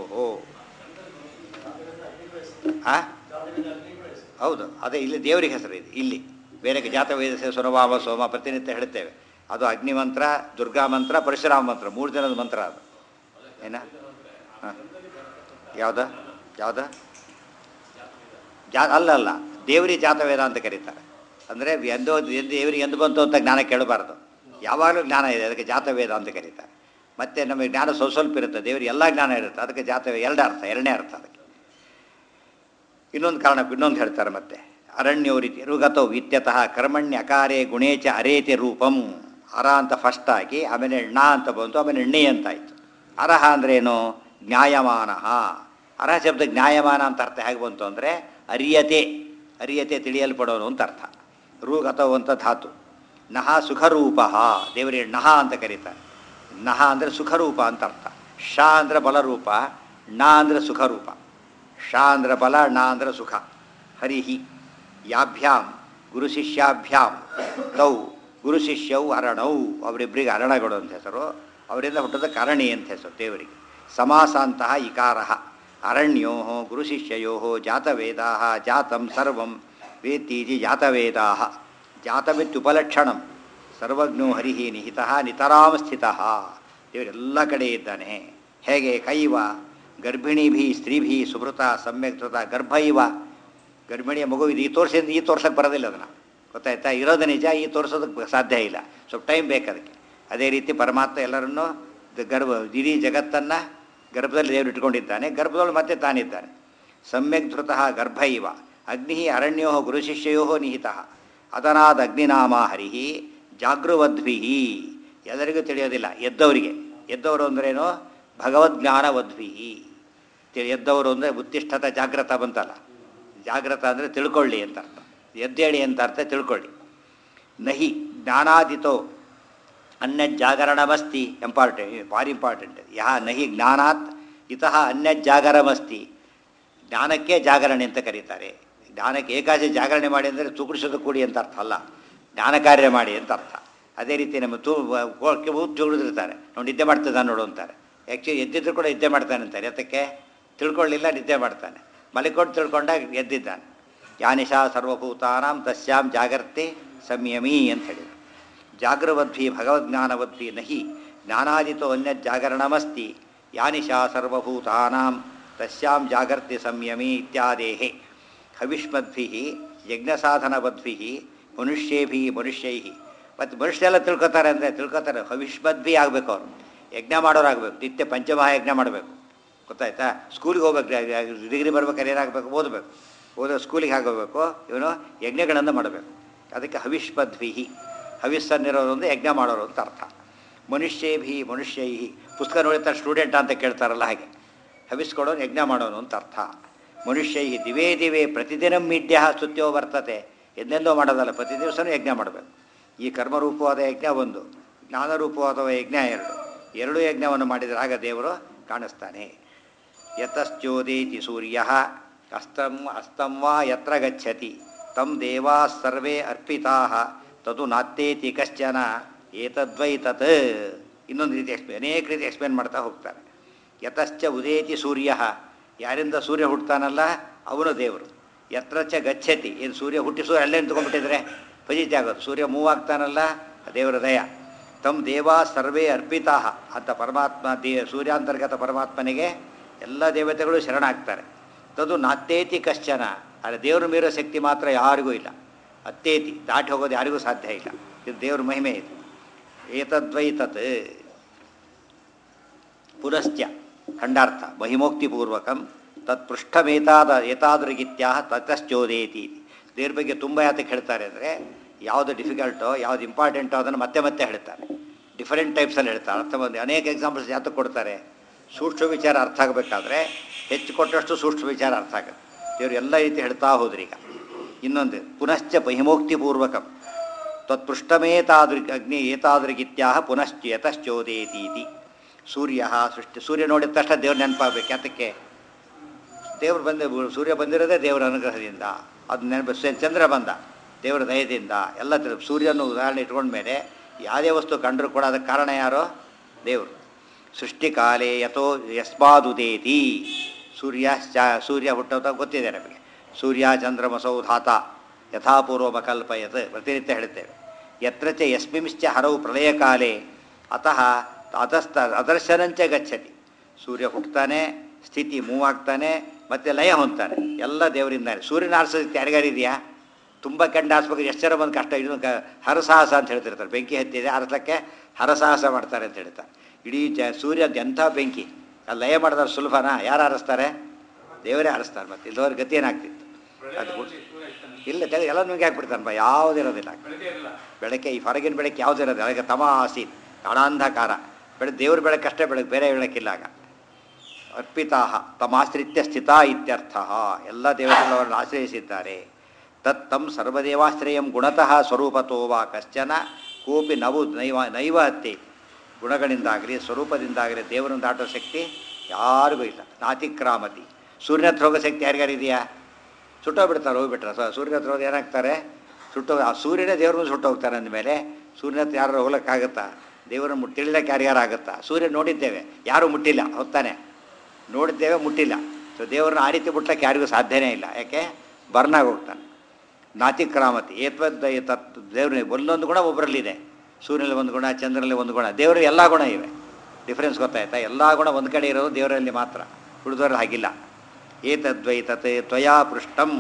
ಆ ಹೌದು ಅದೇ ಇಲ್ಲಿ ದೇವರಿಗೆ ಹೆಸರು ಇದೆ ಇಲ್ಲಿ ಬೇರೆ ಜಾತವೇದ ಸುರವಾಮ ಸೋಮ ಪ್ರತಿನಿತ್ಯ ಹೇಳ್ತೇವೆ ಅದು ಅಗ್ನಿ ಮಂತ್ರ ದುರ್ಗಾ ಮಂತ್ರ ಪರಶುರಾಮ ಮಂತ್ರ ಮೂರು ಜನದ ಮಂತ್ರ ಅದು ಏನ ಹಾಂ ಯಾವ್ದು ಯಾವ್ದು ಜಾ ಅಲ್ಲ ಅಲ್ಲ ದೇವರಿಗೆ ಜಾತವೇದ ಅಂತ ಕರೀತಾರೆ ಅಂದರೆ ಎಂದೋ ಎಂದು ದೇವರಿಗೆ ಎಂದು ಬಂತು ಅಂತ ಜ್ಞಾನ ಕೇಳಬಾರ್ದು ಯಾವಾಗಲೂ ಜ್ಞಾನ ಇದೆ ಅದಕ್ಕೆ ಜಾತವೇದ ಅಂತ ಕರೀತಾರೆ ಮತ್ತು ನಮಗೆ ಜ್ಞಾನ ಸ್ವಲ್ಪ ಸ್ವಲ್ಪ ಇರುತ್ತೆ ದೇವರಿಗೆ ಎಲ್ಲ ಜ್ಞಾನ ಇರುತ್ತೆ ಅದಕ್ಕೆ ಜಾತವೇ ಎರಡು ಅರ್ಥ ಎರಡನೇ ಅರ್ಥ ಅದಕ್ಕೆ ಇನ್ನೊಂದು ಕಾರಣ ಇನ್ನೊಂದು ಹೇಳ್ತಾರೆ ಮತ್ತೆ ಅರಣ್ಯೋರಿತಿ ರುಗತೋ ಇತ್ಯತಃ ಕರ್ಮಣ್ಯ ಅಕಾರೇ ಗುಣೇಚ ಅರೇತಿ ರೂಪಂ ಅರ ಅಂತ ಫಸ್ಟ್ ಆಗಿ ಆಮೇಲೆ ಣ ಅಂತ ಬಂತು ಆಮೇಲೆ ಎಣ್ಣೆ ಅಂತ ಆಯಿತು ಅರಹ ಅಂದ್ರೇನು ಜ್ಞಾಯಮಾನ ಅರಹ ಶಬ್ದ ಜ್ಞಾಯಮಾನ ಅಂತ ಅರ್ಥ ಹೇಗೆ ಬಂತು ಅಂದರೆ ಅರಿಯತೆ ಅರಿಯತೆ ತಿಳಿಯಲ್ಪಡೋನು ಅಂತ ಅರ್ಥ ರುಗತೋ ಅಂತ ಧಾತು ನಹ ಸುಖರೂಪ ದೇವರಿಗೆ ನಹ ಅಂತ ಕರೀತಾರೆ ನಹ ಅಂದರೆ ಸುಖರೂಪ ಅಂತ ಅರ್ಥ ಶ ಅಂದರೆ ಬಲರೂಪ ಣ ಅಂದರೆ ಸುಖರೂಪ ಶ ಅಂದ್ರೆ ಬಲ ಣ ಅಂದ್ರೆ ಸುಖ ಹರಿಹಿ ಯಾಭ್ಯಾಂ ಗುರು ಶಿಷ್ಯಾಭ್ಯಾಂ ತೌ ಗುರು ಶಿಷ್ಯವು ಅರಣೌ ಅವರಿಬ್ಬರಿಗೆ ಅರಣಗಳು ಅಂತ ಹೆಸರು ಅವರಿಂದ ಹುಟ್ಟದ ಕರಣಿ ಅಂತ ಹೆಸರು ದೇವರಿಗೆ ಸಮಾಸಾಂತಹ ಇಕಾರ ಅರಣ್ಯೋ ಗುರು ಶಿಷ್ಯಯೋ ಜಾತವೇದಾ ಜಾತಂ ಸರ್ವಂ ವೇತ್ತೀಜಿ ಜಾತವೇದಾ ಜಾತಮಿತ್ಯುಪಲಕ್ಷಣಂ ಸರ್ವಜ್ಞೋ ಹರಿಹಿ ನಿಹಿತ ನಿತರಾಂ ಸ್ಥಿತ ದೇವರೆಲ್ಲ ಕಡೆ ಇದ್ದಾನೆ ಹೇಗೆ ಕೈವ ಗರ್ಭಿಣಿಭಿ ಸ್ತ್ರೀಭಿ ಸುಭೃತ ಸಮ್ಯಕ್ ಧೃತ ಗರ್ಭ ಇವ ಗರ್ಭಿಣಿಯ ಮಗು ಇದು ಈ ತೋರಿಸಿದ ಈ ತೋರ್ಸಕ್ಕೆ ಬರೋದಿಲ್ಲ ಅದನ್ನು ಗೊತ್ತಾಯ್ತಾ ಇರೋದು ನಿಜ ಈ ತೋರಿಸೋದಕ್ಕೆ ಸಾಧ್ಯ ಇಲ್ಲ ಸ್ವಲ್ಪ ಟೈಮ್ ಬೇಕು ಅದಕ್ಕೆ ಅದೇ ರೀತಿ ಪರಮಾತ್ಮ ಎಲ್ಲರನ್ನೂ ದ- ಗರ್ಭ ಇಡೀ ಜಗತ್ತನ್ನು ಗರ್ಭದಲ್ಲಿ ದೇವರು ಇಟ್ಕೊಂಡಿದ್ದಾನೆ ಗರ್ಭದೊಳಗೆ ಮತ್ತೆ ತಾನಿದ್ದಾನೆ ಸಮ್ಯಕ್ ಧೃತ ಗರ್ಭ ಇವ ಅಗ್ನಿ ಅರಣ್ಯೋ ಗುರು ಶಿಷ್ಯಯೋ ನಿಹಿತ ಅದನಾದ ಅಗ್ನಿನಾಮ ಹರಿಹಿ ಜಾಗೃವದ್ಭಿ ಎಲ್ಲರಿಗೂ ತಿಳಿಯೋದಿಲ್ಲ ಎದ್ದವರಿಗೆ ಎದ್ದವರು ಅಂದ್ರೇನು ಭಗವದ್ಜ್ಞಾನವದ್ಭಿ ತಿ- ಎದ್ದವರು ಅಂದರೆ ಉತ್ತಿಷ್ಠತ ಜಾಗ್ರತ ಬಂತಲ್ಲ ಜಾಗ್ರತ ಅಂದರೆ ತಿಳ್ಕೊಳ್ಳಿ ಅಂತ ಅರ್ಥ ಎದ್ದೇಳಿ ಅಂತ ಅರ್ಥ ತಿಳ್ಕೊಳ್ಳಿ ನಹಿ ಜ್ಞಾನಾದಿತೋ ಅನ್ಯ ಜಾಗರಣಮಸ್ತಿ ಇಂಪಾರ್ಟೆಂಟ್ ಭಾರಿ ಇಂಪಾರ್ಟೆಂಟ್ ಯಹ ನಹಿ ಜ್ಞಾನಾತ್ ಇತಃ ಅನ್ಯ ಜಾಗರಮಸ್ತಿ ಜ್ಞಾನಕ್ಕೆ ಜಾಗರಣೆ ಅಂತ ಕರೀತಾರೆ ಜ್ಞಾನಕ್ಕೆ ಏಕಾಶಿ ಜಾಗರಣೆ ಮಾಡಿ ಅಂದರೆ ತುಕುಡಿಸೋದು ಕೂಡಿ ಅಂತ ಅರ್ಥ ಅಲ್ಲ ಜ್ಞಾನ ಕಾರ್ಯ ಮಾಡಿ ಅಂತ ಅರ್ಥ ಅದೇ ರೀತಿ ನಮ್ಮ ತು ತುಳಿದಿರ್ತಾರೆ ನಾವು ನಿದ್ದೆ ಮಾಡ್ತಿದ್ದಾನೆ ನೋಡು ಅಂತಾರೆ ಆ್ಯಕ್ಚುಲಿ ಎದ್ದಿದ್ರು ಕೂಡ ನಿದ್ದೆ ಮಾಡ್ತಾನೆ ಅಂತಾರೆ ಅದಕ್ಕೆ ತಿಳ್ಕೊಳ್ಳಿಲ್ಲ ನಿದ್ದೆ ಮಾಡ್ತಾನೆ ಮಲಿಕೊಂಡು ತಿಳ್ಕೊಂಡಾಗ ಎದ್ದಿದ್ದಾನೆ ಯಾನಿಶಾ ಸರ್ವಭೂತಾನಾಂ ತಸ್ಯಾಂ ಜಾಗರ್ತಿ ಸಂಯಮಿ ಅಂತ ಹೇಳಿದರು ಜಾಗೃವದ್ಭಿ ಭಗವದ್ಜ್ಞಾನವದ್ಭಿ ನಹಿ ಜ್ಞಾನಾದಿತೋ ಅನ್ಯ ಜಾಗರಣಮಸ್ತಿ ಯಾನಿಶಾ ಸರ್ವಭೂತಾನಾಂ ತಸ್ಯಾಂ ಜಾಗರ್ತಿ ಸಂಯಮಿ ಇತ್ಯಾದೇಹೆ ಹವಿಷ್ಮದ್ಭಿ ಯಜ್ಞಸಾಧನವದ್ಭಿ ಮನುಷ್ಯೇಭಿ ಮನುಷ್ಯೈ ಮತ್ತು ಮನುಷ್ಯರೆಲ್ಲ ತಿಳ್ಕೊತಾರೆ ಅಂದರೆ ತಿಳ್ಕೊತಾರೆ ಹವಿಷ್ಮದ್ಭಿ ಆಗಬೇಕು ಅವರು ಯಜ್ಞ ಮಾಡೋರಾಗಬೇಕು ನಿತ್ಯ ಪಂಚಮಹಾಯಜ್ಞ ಮಾಡಬೇಕು ಗೊತ್ತಾಯ್ತಾ ಸ್ಕೂಲಿಗೆ ಹೋಗ್ಬೇಕು ಡಿಗ್ರಿ ಬರ್ಬೇಕಾದ್ರೆ ಏನಾಗಬೇಕು ಓದಬೇಕು ಓದೋ ಸ್ಕೂಲಿಗೆ ಆಗೋಬೇಕು ಇವನು ಯಜ್ಞಗಳನ್ನು ಮಾಡಬೇಕು ಅದಕ್ಕೆ ಹವಿಷ್ಮದ್ವಿಹಿ ಹವಿಸ್ಸನ್ನಿರೋರು ಒಂದು ಯಜ್ಞ ಮಾಡೋರು ಅಂತ ಅರ್ಥ ಮನುಷ್ಯೇಭಿ ಮನುಷ್ಯೈ ಪುಸ್ತಕ ನೋಡಿರ್ತಾರೆ ಸ್ಟೂಡೆಂಟ್ ಅಂತ ಕೇಳ್ತಾರಲ್ಲ ಹಾಗೆ ಹವಿಸ್ಕೊಡೋನು ಯಜ್ಞ ಮಾಡೋನು ಅಂತ ಅರ್ಥ ಮನುಷ್ಯೈ ದಿವೇ ದಿವೇ ಪ್ರತಿದಿನ ಮೀಡ್ಯ ಸ್ತುತ್ಯೋ ಬರ್ತತೆ ಎಂದೆಂದೋ ಮಾಡೋದಲ್ಲ ಪ್ರತಿ ದಿವಸನೂ ಯಜ್ಞ ಮಾಡಬೇಕು ಈ ಕರ್ಮರೂಪವಾದ ಯಜ್ಞ ಒಂದು ಜ್ಞಾನರೂಪವಾದ ಯಜ್ಞ ಎರಡು ಎರಡೂ ಯಜ್ಞವನ್ನು ಮಾಡಿದರೆ ಆಗ ದೇವರು ಕಾಣಿಸ್ತಾನೆ ಯತಶ್ಚೋದೇತಿ ಸೂರ್ಯ ಅಸ್ತಂ ಅಸ್ತಂ ವಾ ಯತ್ರ ಗಚ್ಚತಿ ತಂ ದೇವಾ ಸರ್ವೇ ಅರ್ಪಿತಾ ತದು ನಾತ್ತೇತಿ ಕಶ್ಚನ ಏತದ್ವೈ ತತ್ ಇನ್ನೊಂದು ರೀತಿ ಎಕ್ಸ್ಪ್ಲೇನ್ ಅನೇಕ ರೀತಿ ಎಕ್ಸ್ಪ್ಲೇನ್ ಮಾಡ್ತಾ ಹೋಗ್ತಾರೆ ಯತಶ್ಚ ಉದೇತಿ ಸೂರ್ಯ ಯಾರಿಂದ ಸೂರ್ಯ ಹುಟ್ಟುತ್ತಾನಲ್ಲ ಅವನು ದೇವರು ಯತ್ರ ಚ ಗಚ್ಚತಿ ಏನು ಸೂರ್ಯ ಹುಟ್ಟಿ ಸೂರ್ಯ ಅಲ್ಲೇ ನಿಂತ್ಕೊಂಡ್ಬಿಟ್ಟಿದ್ರೆ ಫಜಿತಿ ಆಗೋದು ಸೂರ್ಯ ಮೂವ್ ಆಗ್ತಾನಲ್ಲ ದೇವರ ದಯ ತಮ್ಮ ದೇವಾ ಸರ್ವೇ ಅರ್ಪಿತಾ ಅಂತ ಪರಮಾತ್ಮ ದೇ ಸೂರ್ಯಾಂತರ್ಗತ ಪರಮಾತ್ಮನಿಗೆ ಎಲ್ಲ ದೇವತೆಗಳು ಶರಣಾಗ್ತಾರೆ ತದು ನಾತ್ತೇತಿ ಕಶ್ಚನ ಆದರೆ ದೇವರು ಮೀರೋ ಶಕ್ತಿ ಮಾತ್ರ ಯಾರಿಗೂ ಇಲ್ಲ ಅತ್ತೇತಿ ದಾಟಿ ಹೋಗೋದು ಯಾರಿಗೂ ಸಾಧ್ಯ ಇಲ್ಲ ಇದು ದೇವ್ರ ಮಹಿಮೆ ಇದು ಏತದ್ವೈ ತತ್ ಪುನಶ್ಚ ಖಂಡಾರ್ಥ ಮಹಿಮೋಕ್ತಿಪೂರ್ವಕಂ ತತ್ಪೃಷ್ಠಮೇತಾದ ಏತಾದೃಗಿತ್ಯಾ ತತಶ್ಚೋದೇತಿ ದೇವ್ರ ಬಗ್ಗೆ ತುಂಬ ಯಾತಕ್ಕೆ ಹೇಳ್ತಾರೆ ಅಂದರೆ ಯಾವುದು ಡಿಫಿಕಲ್ಟೋ ಯಾವುದು ಇಂಪಾರ್ಟೆಂಟೋ ಅದನ್ನು ಮತ್ತೆ ಮತ್ತೆ ಹೇಳ್ತಾರೆ ಡಿಫರೆಂಟ್ ಟೈಪ್ಸಲ್ಲಿ ಹೇಳ್ತಾರೆ ಅರ್ಥ ಬಂದು ಅನೇಕ ಎಕ್ಸಾಂಪಲ್ಸ್ ಯಾತಕ್ಕೆ ಕೊಡ್ತಾರೆ ಸೂಕ್ಷ್ಮ ವಿಚಾರ ಅರ್ಥ ಆಗಬೇಕಾದ್ರೆ ಹೆಚ್ಚು ಕೊಟ್ಟಷ್ಟು ಸೂಕ್ಷ್ಮ ವಿಚಾರ ಅರ್ಥ ಆಗುತ್ತೆ ದೇವರು ಎಲ್ಲ ರೀತಿ ಹೇಳ್ತಾ ಹೋದ್ರಿ ಈಗ ಇನ್ನೊಂದು ಪುನಶ್ಚ ಮಹಿಮೋಕ್ತಿಪೂರ್ವಕಂ ತತ್ಪೃಷ್ಟಮೇತಾದೃ ಅಗ್ನಿ ಏತಾದೃಗಿತ್ಯಾಹ ಪುನಶ್ಚ ಯತಶ್ಚೋದೇತೀತಿ ಸೂರ್ಯ ಸೃಷ್ಟಿ ಸೂರ್ಯ ನೋಡಿದ ತಕ್ಷಣ ದೇವ್ರ ನೆನಪಾಗಬೇಕು ಯಾತಕ್ಕೆ ದೇವ್ರು ಬಂದ ಸೂರ್ಯ ಬಂದಿರೋದೇ ದೇವರ ಅನುಗ್ರಹದಿಂದ ಅದು ನೆನಪು ಚಂದ್ರ ಬಂದ ದೇವರ ದಯದಿಂದ ಎಲ್ಲ ತಿರು- ಸೂರ್ಯನ ಉದಾಹರಣೆ ಇಟ್ಕೊಂಡ್ಮೇಲೆ ಯಾವುದೇ ವಸ್ತು ಕಂಡರೂ ಕೂಡ ಅದಕ್ಕೆ ಕಾರಣ ಯಾರೋ ದೇವರು ಸೃಷ್ಟಿಕಾಲೇ ಯಥೋ ಯಸ್ಮಾದುದೇತಿ ಸೂರ್ಯ ಚ ಸೂರ್ಯ ಹುಟ್ಟೋತ ಗೊತ್ತಿದೆ ನಮಗೆ ಸೂರ್ಯ ಚಂದ್ರಮಸೌ ಧಾತ ಯಥಾಪೂರ್ವಮ ಕಲ್ಪಯತ್ ಪ್ರತಿನಿತ್ಯ ಹೇಳುತ್ತೇವೆ ಯತ್ರ ಚ ಯಸ್ಮಿಂಶ್ಚ ಹರವು ಪ್ರಳಯಕಾಲೇ ಅತಃ ಅದಸ್ತ ಅದರ್ಶನಂಚ ಗಚ್ಚತಿ ಸೂರ್ಯ ಹುಟ್ಟುತ್ತಾನೆ ಸ್ಥಿತಿ ಮೂವ್ ಆಗ್ತಾನೆ ಮತ್ತೆ ಲಯ ಹೊಂದ್ತಾನೆ ಎಲ್ಲ ದೇವರಿಂದಾನೆ ಸೂರ್ಯನ ಆರಿಸೋದಕ್ಕೆ ಯಾರಿಗಾರಿದೆಯಾ ತುಂಬ ಕೆಂಡ ಆರಿಸ್ಬೇಕು ಎಷ್ಟು ಜನ ಬಂದು ಕಷ್ಟ ಇದು ಕ- ಹರಸಾಹಸ ಅಂತ ಹೇಳ್ತಿರ್ತಾರೆ ಬೆಂಕಿ ಹತ್ತಿದೆ ಆರಿಸ್ಲಿಕ್ಕೆ ಹರಸಾಹಸ ಮಾಡ್ತಾರೆ ಅಂತ ಹೇಳ್ತಾರೆ ಇಡೀ ಜ ಸೂರ್ಯ ಎಂಥ ಬೆಂಕಿ ಅಲ್ಲಿ ಲಯ ಮಾಡಿದ್ರೆ ಸುಲಭನಾ ಯಾರು ಆರಿಸ್ತಾರೆ ದೇವರೇ ಆರಿಸ್ತಾರೆ ಮತ್ತೆ ಇಲ್ಲದವ್ರ ಗತಿ ಏನಾಗ್ತಿತ್ತು ಅದು ಬಿಟ್ಟು- ಇಲ್ಲ ತೆಗೆ ಎಲ್ಲ ನುಂಗಿ ಹಾಕ್ಬಿಡ್ತಾನೆ ಬಾ ಯಾವುದಿರೋದಿಲ್ಲ ಬೆಳಗ್ಗೆ ಈ ಹೊರಗಿನ ಬೆಳಕ್ಕೆ ಯಾವ್ದು ಇರೋದಿಲ್ಲ ಅದಕ್ಕೆ ತಮ ಆಸಿ ಕಾಣಾಂಧಕಾರ ಬೆಳಗ್ಗೆ ದೇವ್ರ ಬೆಳಕಷ್ಟೇ ಬೆಳಗ್ಗೆ ಬೇರೆ ಬೆಳಕಿಲ್ಲ ಆಗ ಅರ್ಪಿತಾ ತಮಾಶ್ರಿತ್ಯ ಸ್ಥಿತ ಇತ್ಯರ್ಥ ಎಲ್ಲ ದೇವತೆಗಳವರನ್ನು ಆಶ್ರಯಿಸಿದ್ದಾರೆ ತತ್ ತಂ ಸರ್ವದೇವಾಶ್ರಯಂ ಗುಣತಃ ಸ್ವರೂಪತೋ ವಾ ಕಶ್ಚನ ಕೋಪಿ ನವು ನೈವ ನೈವ ಹತ್ತಿ ಗುಣಗಳಿಂದಾಗಲಿ ಸ್ವರೂಪದಿಂದಾಗಲಿ ದೇವರನ್ನು ದಾಟೋ ಶಕ್ತಿ ಯಾರಿಗೂ ಇಲ್ಲ ನಾತಿಕ್ರಾಮತಿ ಸೂರ್ಯನ ಹತ್ರ ಹೋಗೋ ಶಕ್ತಿ ಯಾರಿಗಾರಿದೆಯಾ ಸುಟ್ಟೋಗ್ಬಿಡ್ತಾರೆ ಹೋಗ್ಬಿಟ್ರೆ ಸೊ ಸೂರ್ಯನ ಹತ್ರ ಹೋದ್ರೆ ಏನಾಗ್ತಾರೆ ಸುಟ್ಟೋ ಆ ಸೂರ್ಯನೇ ದೇವ್ರನ್ನ ಸುಟ್ಟೋಗ್ತಾರೆ ಅಂದಮೇಲೆ ಸೂರ್ಯನ ಹತ್ರ ಯಾರು ಹೋಗ್ಲಿಕ್ಕಾಗತ್ತಾ ದೇವರನ್ನು ಮುಟ್ಟಿ ತಿಳಿಲಕ್ಕೆ ಯಾರಿಗಾರಾಗುತ್ತಾ ಸೂರ್ಯ ನೋಡಿದ್ದೇವೆ ಯಾರೂ ಮುಟ್ಟಿಲ್ಲ ಹೊತ್ತಾನೆ ನೋಡಿದ್ದೇವೆ ಮುಟ್ಟಿಲ್ಲ ಸೊ ದೇವರನ್ನ ಆ ರೀತಿ ಮುಟ್ಟಕ್ಕೆ ಯಾರಿಗೂ ಸಾಧ್ಯನೇ ಇಲ್ಲ ಯಾಕೆ ಬರ್ನಾಗಿ ಹೋಗ್ತಾನೆ ನಾತಿಕ್ರಾಮತಿ ಏತ್ವದ್ ತತ್ ದೇವ್ರ ಒಂದೊಂದು ಗುಣ ಒಬ್ಬರಲ್ಲಿದೆ ಸೂರ್ಯನಲ್ಲಿ ಒಂದು ಗುಣ ಚಂದ್ರನಲ್ಲಿ ಒಂದು ಗುಣ ದೇವರಲ್ಲಿ ಎಲ್ಲ ಗುಣ ಇವೆ ಡಿಫ್ರೆನ್ಸ್ ಗೊತ್ತಾಯ್ತಾ ಎಲ್ಲ ಗುಣ ಒಂದು ಕಡೆ ಇರೋದು ದೇವರಲ್ಲಿ ಮಾತ್ರ ಉಳಿದವರಲ್ಲಿ ಹಾಗಿಲ್ಲ ಏತದ್ವೈ ತತ್ ತ್ವಯಾ ಪೃಷ್ಟಂ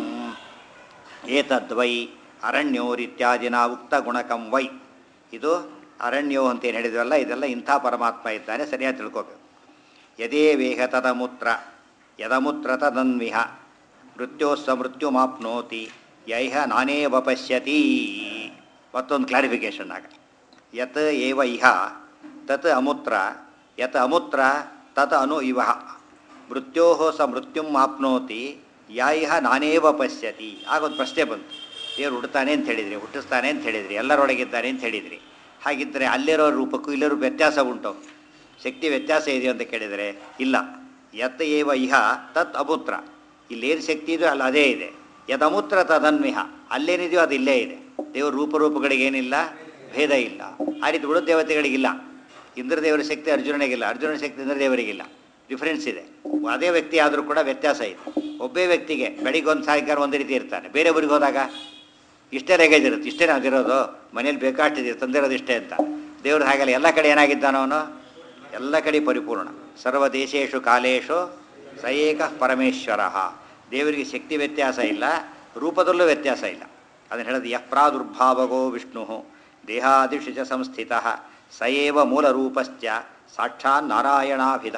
ಏತದ್ವೈ ಅರಣ್ಯೋರಿತ್ಯಾದಿನ ಉಕ್ತ ಗುಣಕಂ ವೈ ಇದು ಅರಣ್ಯೋ ಅಂತ ಏನು ಹೇಳಿದ್ವಲ್ಲ ಇದೆಲ್ಲ ಇಂಥ ಪರಮಾತ್ಮ ಇದ್ದಾನೆ ಸರಿಯಾಗಿ ತಿಳ್ಕೋಬೇಕು ಯದೇ ವೇಹ ತದಮೂತ್ರ ಯದಮೂತ್ರ ತದನ್ವಿಹ ಮೃತ್ಯೋಸ್ಸ ಮೃತ್ಯುಮಾಪ್ನೋತಿ ಯೈಹ ನಾನೇವ ಪಶ್ಯತಿ ಮತ್ತೊಂದು ಕ್ಲಾರಿಫಿಕೇಶನ್ ಆಗ ಯತ್ ಏವ ಇಹ ತತ್ ಅಮೂತ್ರ ಯತ್ ಅಮೂತ್ರ ತತ್ ಅನು ಇವ ಮೃತ್ಯೋ ಸ ಮೃತ್ಯುಂ ಆಪ್ನೋತಿ ಯಾಯಿಹ ನಾನೇವ ಪಶ್ಯತಿ ಆಗೊಂದು ಪ್ರಶ್ನೆ ಬಂತು ದೇವ್ರು ಹುಡ್ತಾನೆ ಅಂತ ಹೇಳಿದ್ರಿ ಹುಟ್ಟಿಸ್ತಾನೆ ಅಂತ ಹೇಳಿದ್ರಿ ಎಲ್ಲರೊಳಗಿದ್ದಾನೆ ಅಂತ ಹೇಳಿದ್ರಿ ಹಾಗಿದ್ದರೆ ಅಲ್ಲಿರೋ ರೂಪಕ್ಕೂ ಇಲ್ಲಿರೋ ವ್ಯತ್ಯಾಸ ಉಂಟು ಶಕ್ತಿ ವ್ಯತ್ಯಾಸ ಇದೆಯೋ ಅಂತ ಕೇಳಿದರೆ ಇಲ್ಲ ಯತ್ ಏವ ಇಹ ತತ್ ಅಮೂತ್ರ ಇಲ್ಲೇನು ಶಕ್ತಿ ಇದೆಯೋ ಅಲ್ಲಿ ಅದೇ ಇದೆ ಯದಮೂತ್ರ ತದನ್ವಿಹ ಅಲ್ಲೇನಿದೆಯೋ ಅದು ಇಲ್ಲೇ ಇದೆ ದೇವ್ರ ರೂಪರೂಪಗಳಿಗೇನಿಲ್ಲ ಭೇದ ಇಲ್ಲ ಆ ರೀತಿ ಉಳಿದ ದೇವತೆಗಳಿಗಿಲ್ಲ ಇಂದ್ರದೇವರ ಶಕ್ತಿ ಅರ್ಜುನನಿಗಿಲ್ಲ ಅರ್ಜುನನ ಶಕ್ತಿ ಇಂದ್ರದೇವರಿಗಿಲ್ಲ ಡಿಫರೆನ್ಸ್ ಇದೆ ಅದೇ ವ್ಯಕ್ತಿ ಆದರೂ ಕೂಡ ವ್ಯತ್ಯಾಸ ಇದೆ ಒಬ್ಬೇ ವ್ಯಕ್ತಿಗೆ ಬೆಳಿಗ್ಗೆ ಒಂದು ಸಾಯಂಕಾಲ ಒಂದು ರೀತಿ ಇರ್ತಾನೆ ಬೇರೆ ಊರಿಗೆ ಹೋದಾಗ ಇಷ್ಟೇ ಲಗೇಜ್ ಇರುತ್ತೆ ಇಷ್ಟೇ ಅದಿರೋದು ಮನೇಲಿ ಬೇಕಾಗ್ತಿದೆ ತಂದಿರೋದು ಇಷ್ಟೇ ಅಂತ ದೇವ್ರ ಹಾಗಲ್ಲ ಎಲ್ಲ ಕಡೆ ಏನಾಗಿದ್ದಾನೋ ಅವನು ಎಲ್ಲ ಕಡೆ ಪರಿಪೂರ್ಣ ಸರ್ವ ದೇಶೇಶು ಕಾಲೇಶು ಸಯೇಕ ಪರಮೇಶ್ವರ ದೇವರಿಗೆ ಶಕ್ತಿ ವ್ಯತ್ಯಾಸ ಇಲ್ಲ ರೂಪದಲ್ಲೂ ವ್ಯತ್ಯಾಸ ಇಲ್ಲ ಅದನ್ನು ಹೇಳೋದು ಯಃ ಪ್ರಾದುರ್ಭಾವಗೋ ವಿಷ್ಣು ದೇಹಾದಿಷು ಚ ಸಂಸ್ಥಿತ ಸಯೇವ ಮೂಲರೂಪಶ್ಚ ಸಾಕ್ಷಾತ್ ನಾರಾಯಣಾಭಿಧ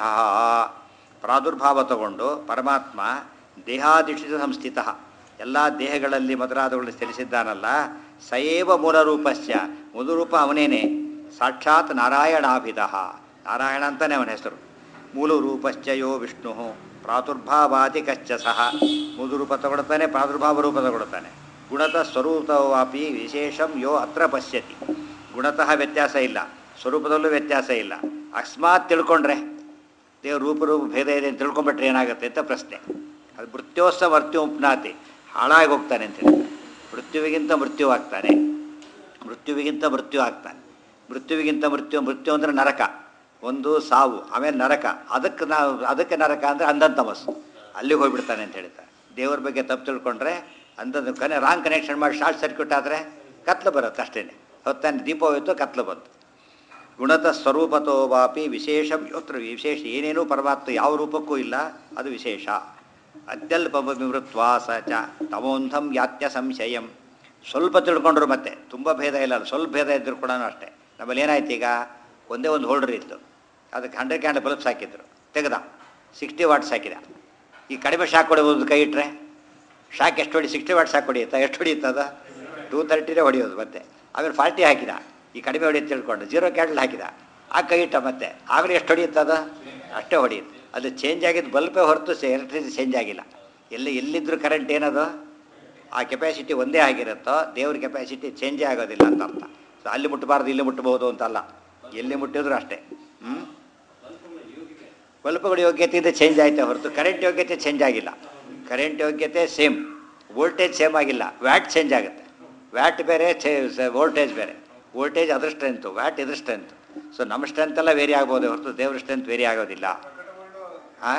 ಪ್ರಾದುರ್ಭಾವ ತಗೊಂಡು ಪರಮಾತ್ಮ ದೇಹಾದಿಷು ಚ ಸಂಸ್ಥಿತ ಎಲ್ಲ ದೇಹಗಳಲ್ಲಿ ಮೊದಲಾದವುಗಳಲ್ಲಿ ಸ್ಥಿರಿಸಿದ್ದಾನಲ್ಲ ಸಯೇವ ಮೂಲರೂಪಶ್ಚ ಮೂಲರೂಪ ಅವನೇನೆ ಸಾಕ್ಷಾತ್ ನಾರಾಯಣಾಭಿಧ ನಾರಾಯಣ ಅಂತಾನೆ ಅವನ ಹೆಸರು ಮೂಲರೂಪಶ್ಚ ಯೋ ವಿಷ್ಣು ಪ್ರಾದುರ್ಭಾವಾದಿ ಕಶ್ಚ ಸಹ ಮೂಲರೂಪ ತಗೊಳ್ತಾನೆ ಪ್ರಾದುರ್ಭಾವ ರೂಪ ತಗೊಳ್ತಾನೆ ಗುಣತಃ ಸ್ವರೂಪವಾಪಿ ವಿಶೇಷಂ ಯೋ ಅತ್ರ ಪಶ್ಯತಿ ಗುಣತಃ ವ್ಯತ್ಯಾಸ ಇಲ್ಲ ಸ್ವರೂಪದಲ್ಲೂ ವ್ಯತ್ಯಾಸ ಇಲ್ಲ ಅಕಸ್ಮಾತ್ ತಿಳ್ಕೊಂಡ್ರೆ ದೇವ್ರ ರೂಪರೂಪ ಭೇದ ಇದೆ ಅಂತ ತಿಳ್ಕೊಂಬಿಟ್ರೆ ಏನಾಗುತ್ತೆ ಅಂತ ಪ್ರಶ್ನೆ ಅದು ಮೃತ್ಯೋತ್ಸ ಮೃತ್ಯು ಉಪ್ನಾತಿ ಹಾಳಾಗಿ ಹೋಗ್ತಾನೆ ಅಂತ ಹೇಳಿ ಮೃತ್ಯುವಿಗಿಂತ ಮೃತ್ಯು ಆಗ್ತಾನೆ ಮೃತ್ಯುವಿಗಿಂತ ಮೃತ್ಯು ಆಗ್ತಾನೆ ಮೃತ್ಯುವಿಗಿಂತ ಮೃತ್ಯು ಮೃತ್ಯು ಅಂದರೆ ನರಕ ಒಂದು ಸಾವು ಆಮೇಲೆ ನರಕ ಅದಕ್ಕೆ ನಾವು ಅದಕ್ಕೆ ನರಕ ಅಂದರೆ ಅಂಧಂತಮಸ್ಸು ಅಲ್ಲಿಗೆ ಹೋಗ್ಬಿಡ್ತಾನೆ ಅಂತ ಹೇಳ್ತಾರೆ ದೇವ್ರ ಬಗ್ಗೆ ತಪ್ಪು ತಿಳ್ಕೊಂಡ್ರೆ ಅಂಧದ ಕನೆ ರಾಂಗ್ ಕನೆಕ್ಷನ್ ಮಾಡಿ ಶಾರ್ಟ್ ಸರ್ಕ್ಯೂಟ್ ಆದರೆ ಕತ್ಲು ಬರುತ್ತೆ ಅಷ್ಟೇ ಹೊತ್ತಾನೆ ದೀಪ ಹೋಯ್ತು ಕತ್ಲು ಬಂತು ಗುಣತ ಸ್ವರೂಪತೋ ವಾಪಿ ವಿಶೇಷ ಯೋತ್ರ ವಿಶೇಷ ಏನೇನೂ ಪರಮಾತ್ಮ ಯಾವ ರೂಪಕ್ಕೂ ಇಲ್ಲ ಅದು ವಿಶೇಷ ಅತ್ಯಲ್ಪ ವಿವೃತ್ವಾಸ ಚ ತಮೋಂಧಂ ಯಾತ್ಯ ಸಂಶಯಂ ಸ್ವಲ್ಪ ತಿಳ್ಕೊಂಡ್ರು ಮತ್ತೆ ತುಂಬ ಭೇದ ಇಲ್ಲ ಅದು ಸ್ವಲ್ಪ ಭೇದ ಇದ್ದರೂ ಕೂಡ ಅಷ್ಟೇ ನಮ್ಮಲ್ಲಿ ಏನಾಯ್ತು ಈಗ ಒಂದೇ ಒಂದು ಹೋಲ್ಡರ್ ಇತ್ತು ಅದಕ್ಕೆ ಹಂಡ್ರೆಡ್ ಕ್ಯಾಂಡಲ್ ಬಲ್ಬ್ಸ್ ಹಾಕಿದ್ರು ತೆಗೆದ ಸಿಕ್ಸ್ಟಿ ವಾಟ್ಸ್ ಹಾಕಿದ ಈ ಕಡಿಮೆ ಶಾಕ್ ಹೊಡೆಯೋದು ಕೈ ಇಟ್ಟರೆ ಶಾಕ್ ಎಷ್ಟು ಹೊಡಿ ಸಿಕ್ಸ್ಟಿ ವಾಟ್ಸ್ ಹಾಕಿ ಹೊಡಿಯುತ್ತಾ ಎಷ್ಟು ಹೊಡಿಯುತ್ತದ ಟೂ ತರ್ಟಿನೇ ಹೊಡೆಯೋದು ಮತ್ತೆ ಆಮೇಲೆ ಫಾರ್ಟಿ ಹಾಕಿದ ಈ ಕಡಿಮೆ ಹೊಡೆಯುತ್ತೆ ತಿಳ್ಕೊಂಡು ಜೀರೋ ಕ್ಯಾಂಡಲ್ ಹಾಕಿದ ಆ ಕೈ ಇಟ್ಟ ಮತ್ತೆ ಆಗಲೂ ಎಷ್ಟು ಹೊಡೆಯುತ್ತದ ಅಷ್ಟೇ ಹೊಡೆಯುತ್ತೆ ಅದು ಚೇಂಜ್ ಆಗಿದ್ದು ಬಲ್ಪೇ ಹೊರತು ಎಲೆಕ್ಟ್ರಿಸಿಟಿ ಚೇಂಜ್ ಆಗಿಲ್ಲ ಎಲ್ಲಿ ಎಲ್ಲಿದ್ದರೂ ಕರೆಂಟ್ ಏನದು ಆ ಕೆಪಾಸಿಟಿ ಒಂದೇ ಆಗಿರುತ್ತೋ ದೇವ್ರ ಕೆಪಾಸಿಟಿ ಚೇಂಜೇ ಆಗೋದಿಲ್ಲ ಅಂತ ಅರ್ಥ ಸೊ ಅಲ್ಲಿ ಮುಟ್ಟಬಾರ್ದು ಇಲ್ಲಿ ಮುಟ್ಟಬಹುದು ಅಂತಲ್ಲ ಎಲ್ಲಿ ಮುಟ್ಟಿದ್ರು ಅಷ್ಟೇ ಹ್ಞೂ ಬಲ್ಪ್ಗಳ ಯೋಗ್ಯತೆಯಿಂದ ಚೇಂಜ್ ಆಯ್ತಾ ಹೊರತು ಕರೆಂಟ್ ಯೋಗ್ಯತೆ ಚೇಂಜ್ ಆಗಿಲ್ಲ ಕರೆಂಟ್ ಯೋಗ್ಯತೆ ಸೇಮ್ ವೋಲ್ಟೇಜ್ ಸೇಮ್ ಆಗಿಲ್ಲ ವ್ಯಾಟ್ ಚೇಂಜ್ ಆಗುತ್ತೆ ವ್ಯಾಟ್ ಬೇರೆ ವೋಲ್ಟೇಜ್ ಬೇರೆ ವೋಲ್ಟೇಜ್ ಅದ್ರ ಸ್ಟ್ರೆಂತು ವ್ಯಾಟ್ ಇದ್ರ ಸ್ಟ್ರೆಂತ್ ಸೊ ನಮ್ಮ ಸ್ಟ್ರೆಂತ್ ಎಲ್ಲ ವೇರಿ ಆಗ್ಬೋದು ಹೊರತು ದೇವ್ರ ಸ್ಟ್ರೆಂತ್ ವೇರಿ ಆಗೋದಿಲ್ಲ ಹಾಂ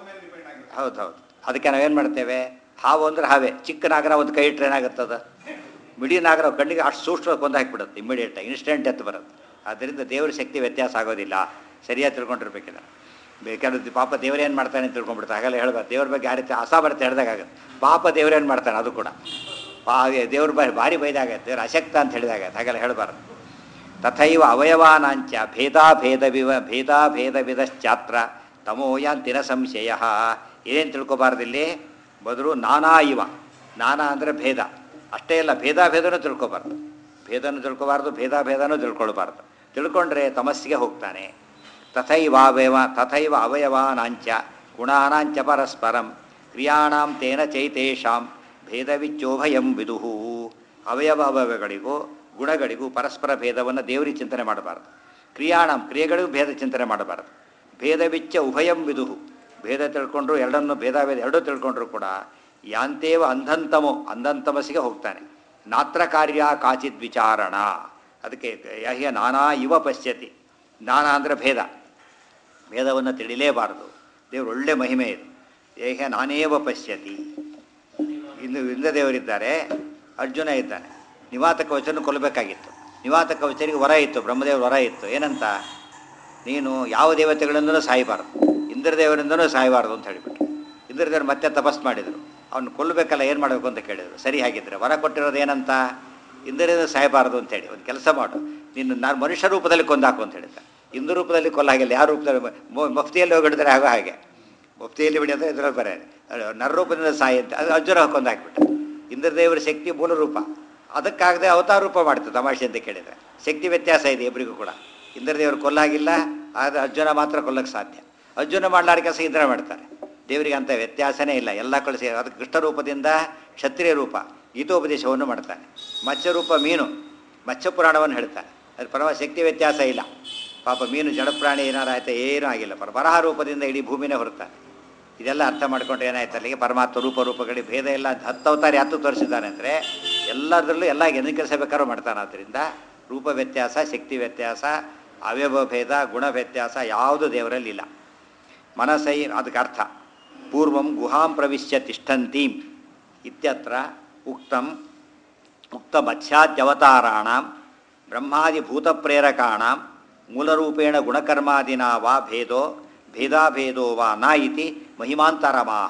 ಹೌದು ಹೌದು ಅದಕ್ಕೆ ನಾವೇನು ಮಾಡ್ತೇವೆ ಹಾವು ಅಂದ್ರೆ ಹಾವೇ ಚಿಕ್ಕ ನಾಗರ ಒಂದು ಕೈ ಇಟ್ಟರೆ ಏನಾಗುತ್ತದ ಮಿಡಿ ನಾಗರ ಕಣ್ಣಿಗೆ ಅಷ್ಟು ಸೂಕ್ಷ್ಮ ಕೊಂದು ಹಾಕಿಬಿಡುತ್ತೆ ಇಮಿಡಿಯೇಟಾಗಿ ಇನ್ಸ್ಟೆಂಟ್ ಎತ್ತು ಬರುತ್ತೆ ಆದ್ದರಿಂದ ದೇವ್ರ ಶಕ್ತಿ ವ್ಯತ್ಯಾಸ ಆಗೋದಿಲ್ಲ ಸರಿಯಾಗಿ ತಿಳ್ಕೊಂಡಿರ್ಬೇಕಿಲ್ಲ ಬೇಕಾದ್ರೆ ಪಾಪ ದೇವರೇನು ಮಾಡ್ತಾನೆ ಅಂತ ತಿಳ್ಕೊಂಡ್ಬಿಡ್ತಾರೆ ಹಾಗೆಲ್ಲ ಹೇಳ್ಬಾರ್ದು ದೇವ್ರ ಬಗ್ಗೆ ಆ ರೀತಿ ಅಸಾಮರ್ಥ್ಯ ಹೇಳ್ದಾಗತ್ತೆ ಪಾಪ ದೇವ್ರೇನು ಮಾಡ್ತಾನೆ ಅದು ಕೂಡ ಪಾ ದೇವ್ರ ಬಾರಿ ಭಾರಿ ಬೈದಾಗತ್ತೆ ದೇವ್ರ ಅಶಕ್ತ ಅಂತ ಹೇಳಿದಾಗತ್ತೆ ಹಾಗೆಲ್ಲ ಹೇಳಬಾರ್ದು ತಥೈವ ಅವಯವಾನಾಂಚ ಭೇದಾಭೇದವಿವ ಭೇದಾಭೇದವಿದಶ್ಚಾತ್ರ ತಮೋಯಾಂತಿನ ಸಂಶಯ ಏನೇನು ತಿಳ್ಕೊಬಾರ್ದಿಲ್ಲಿ ಬದಲು ನಾನಾ ಇವ ನಾನಾ ಅಂದರೆ ಭೇದ ಅಷ್ಟೇ ಅಲ್ಲ ಭೇದಾಭೇದನೂ ತಿಳ್ಕೊಬಾರ್ದು ಭೇದನೂ ತಿಳ್ಕೊಬಾರ್ದು ಭೇದಾಭೇದನೂ ತಿಳ್ಕೊಳ್ಬಾರ್ದು ತಿಳ್ಕೊಂಡ್ರೆ ತಮಸ್ಸಿಗೆ ಹೋಗ್ತಾನೆ ತಥೈವಾವಯವ ತಥೈವ ಅವಯವಾನಾಂಚ ಗುಣಾನಾಂಚ ಪರಸ್ಪರಂ ಕ್ರಿಯಾಣಾಂ ತೇನ ಚೈತೇಷಾಂ ಭೇದವಿಚ್ಚೋಭಯಂ ವಿದುಹು ಅವಯವ ಅವಯವಗಳಿಗೂ ಗುಣಗಳಿಗೂ ಪರಸ್ಪರ ಭೇದವನ್ನು ದೇವರಿಗೆ ಚಿಂತನೆ ಮಾಡಬಾರ್ದು ಕ್ರಿಯಾಣಂ ಕ್ರಿಯೆಗಳಿಗೂ ಭೇದ ಚಿಂತನೆ ಮಾಡಬಾರ್ದು ಭೇದವಿಚ್ಚ ಉಭಯಂ ವಿದುಹು ಭೇದ ತಿಳ್ಕೊಂಡ್ರು ಎರಡನ್ನು ಭೇದಾಭೇದ ಎರಡೂ ತಿಳ್ಕೊಂಡ್ರು ಕೂಡ ಯಾಂತೇವ ಅಂಧಂತಮೋ ಅಂಧಂತಮಸಿಗೆ ಹೋಗ್ತಾನೆ ನಾತ್ರ ಕಾರ್ಯ ಕಾಚಿತ್ ವಿಚಾರಣ ಅದಕ್ಕೆ ಯಹ್ಯ ನಾನಾ ಇವ ಪಶ್ಯತಿ ನಾನಾ ಅಂದರೆ ಭೇದ ಭೇದವನ್ನು ತಿಳಿಲೇಬಾರದು ದೇವರು ಒಳ್ಳೆ ಮಹಿಮೆ ಇದು ಏಹ ನಾನೇವ ಪಶ್ಯತಿ ಇನ್ನು ಇಂದ್ರದೇವರಿದ್ದಾರೆ ಅರ್ಜುನ ಇದ್ದಾನೆ ನಿವಾತ ಕವಚನ ಕೊಲ್ಲಬೇಕಾಗಿತ್ತು ನಿವಾತ ಕವಚನಿಗೆ ವರ ಇತ್ತು ಬ್ರಹ್ಮದೇವ್ರ ವರ ಇತ್ತು ಏನಂತ ನೀನು ಯಾವ ದೇವತೆಗಳಿಂದನೂ ಸಾಯಬಾರ್ದು ಇಂದ್ರದೇವರಿಂದನೂ ಸಾಯಬಾರ್ದು ಅಂತ ಹೇಳಿಬಿಟ್ಟು ಇಂದ್ರದೇವರು ಮತ್ತೆ ತಪಸ್ ಮಾಡಿದರು ಅವನು ಕೊಲ್ಲಬೇಕಲ್ಲ ಏನು ಮಾಡಬೇಕು ಅಂತ ಕೇಳಿದರು ಸರಿ ಹಾಗಿದ್ರೆ ವರ ಕೊಟ್ಟಿರೋದು ಏನಂತ ಇಂದ್ರದಿಂದ ಸಾಯಬಾರ್ದು ಅಂತೇಳಿ ಒಂದು ಕೆಲಸ ಮಾಡು ನೀನು ನಾನು ಮನುಷ್ಯ ರೂಪದಲ್ಲಿ ಕೊಂದಾಕು ಅಂತ ಹೇಳಿದ್ದ ಇಂದು ರೂಪದಲ್ಲಿ ಕೊಲ್ಲಾಗಿಲ್ಲ ಯಾವ ರೂಪದಲ್ಲಿ ಮೊ- ಮಫ್ತಿಯಲ್ಲಿ ಹೋಗಿ ಹಿಡಿದ್ರೆ ಆಗೋ ಹಾಗೆ ಮುಫ್ತಿಯಲ್ಲಿ ಬಿಡಿ ಅಂತ ಇದ್ರಲ್ಲಿ ಬರ ನರರೂಪದಿಂದ ಸಾಯಿ ಅಂತ ಅದು ಅರ್ಜುನ ಕೊಂದು ಹಾಕ್ಬಿಟ್ಟ ಇಂದ್ರದೇವರ ಶಕ್ತಿ ಮೂಲ ರೂಪ ಅದಕ್ಕಾಗದೆ ಅವತಾರ ರೂಪ ಮಾಡ್ತು ತಮಾಷೆ ಅಂತ ಕೇಳಿದರೆ ಶಕ್ತಿ ವ್ಯತ್ಯಾಸ ಇದೆ ಇಬ್ಬರಿಗೂ ಕೂಡ ಇಂದ್ರದೇವರು ಕೊಲ್ಲಾಗಿಲ್ಲ ಆದರೆ ಅರ್ಜುನ ಮಾತ್ರ ಕೊಲ್ಲಕ್ಕೆ ಸಾಧ್ಯ ಅರ್ಜುನ ಮಾಡಲಾರ ಕೆಲಸ ಇಂದ್ರ ಮಾಡ್ತಾರೆ ದೇವರಿಗೆ ಅಂತ ವ್ಯತ್ಯಾಸನೇ ಇಲ್ಲ ಎಲ್ಲ ಕಳಿಸಿ ಅದಕ್ಕೆ ಕೃಷ್ಣ ರೂಪದಿಂದ ಕ್ಷತ್ರಿಯ ರೂಪ ಗೀತೋಪದೇಶವನ್ನು ಮಾಡ್ತಾನೆ ಮತ್ಸ್ಯ ರೂಪ ಮೀನು ಮತ್ಸ್ಯ ಪುರಾಣವನ್ನು ಹೇಳ್ತಾನೆ ಅದು ಪರಮ ಶಕ್ತಿ ವ್ಯತ್ಯಾಸ ಇಲ್ಲ ಪಾಪ ಮೀನು ಜಡಪ್ರಾಣಿ ಏನಾರು ಆಯ್ತಾ ಏನೂ ಆಗಿಲ್ಲ ಪರ ಬರಹ ರೂಪದಿಂದ ಇಡೀ ಭೂಮಿನೇ ಹೊರತಾನೆ ಇದೆಲ್ಲ ಅರ್ಥ ಮಾಡ್ಕೊಂಡ್ರೆ ಏನಾಯ್ತು ಅಲ್ಲಿಗೆ ಪರಮಾತ್ಮ ರೂಪ ರೂಪಗಳಿಗೆ ಭೇದ ಇಲ್ಲ ಅಂತ ಹತ್ತು ಅವತಾರ ಯಾತು ತೋರಿಸಿದ್ದಾನೆ ಅಂದರೆ ಎಲ್ಲದರಲ್ಲೂ ಎಲ್ಲ ಎನ್ನ ಕೆಲಸ ಬೇಕಾದ್ರೂ ಮಾಡ್ತಾನೆ ಆದ್ದರಿಂದ ರೂಪ ವ್ಯತ್ಯಾಸ ಶಕ್ತಿ ವ್ಯತ್ಯಾಸ ಅವಯವ ಭೇದ ಗುಣ ವ್ಯತ್ಯಾಸ ಯಾವುದು ದೇವರಲ್ಲಿ ಇಲ್ಲ ಮನಸ್ಸೈ ಅದಕ್ಕೆ ಅರ್ಥ ಪೂರ್ವಂ ಗುಹಾಂ ಪ್ರವಿಶ್ಯ ತಿಷ್ಠಂತೀಂ ಇತ್ಯತ್ರ ಉಕ್ತಂ ಉಕ್ತಮಚ್ಛಾದ್ಯವತಾರಾಣಾಂ ಬ್ರಹ್ಮಾದಿಭೂತಪ್ರೇರಕಾಣಾಂ ಮೂಲರೂಪೇಣ ಗುಣಕರ್ಮಾದಿನಾ ವಾ ಭೇದೋ ಭೇದಾಭೇದೋ ವಾ ನ ಇತಿ ಮಹಿಮಾಂತರಮಾಹ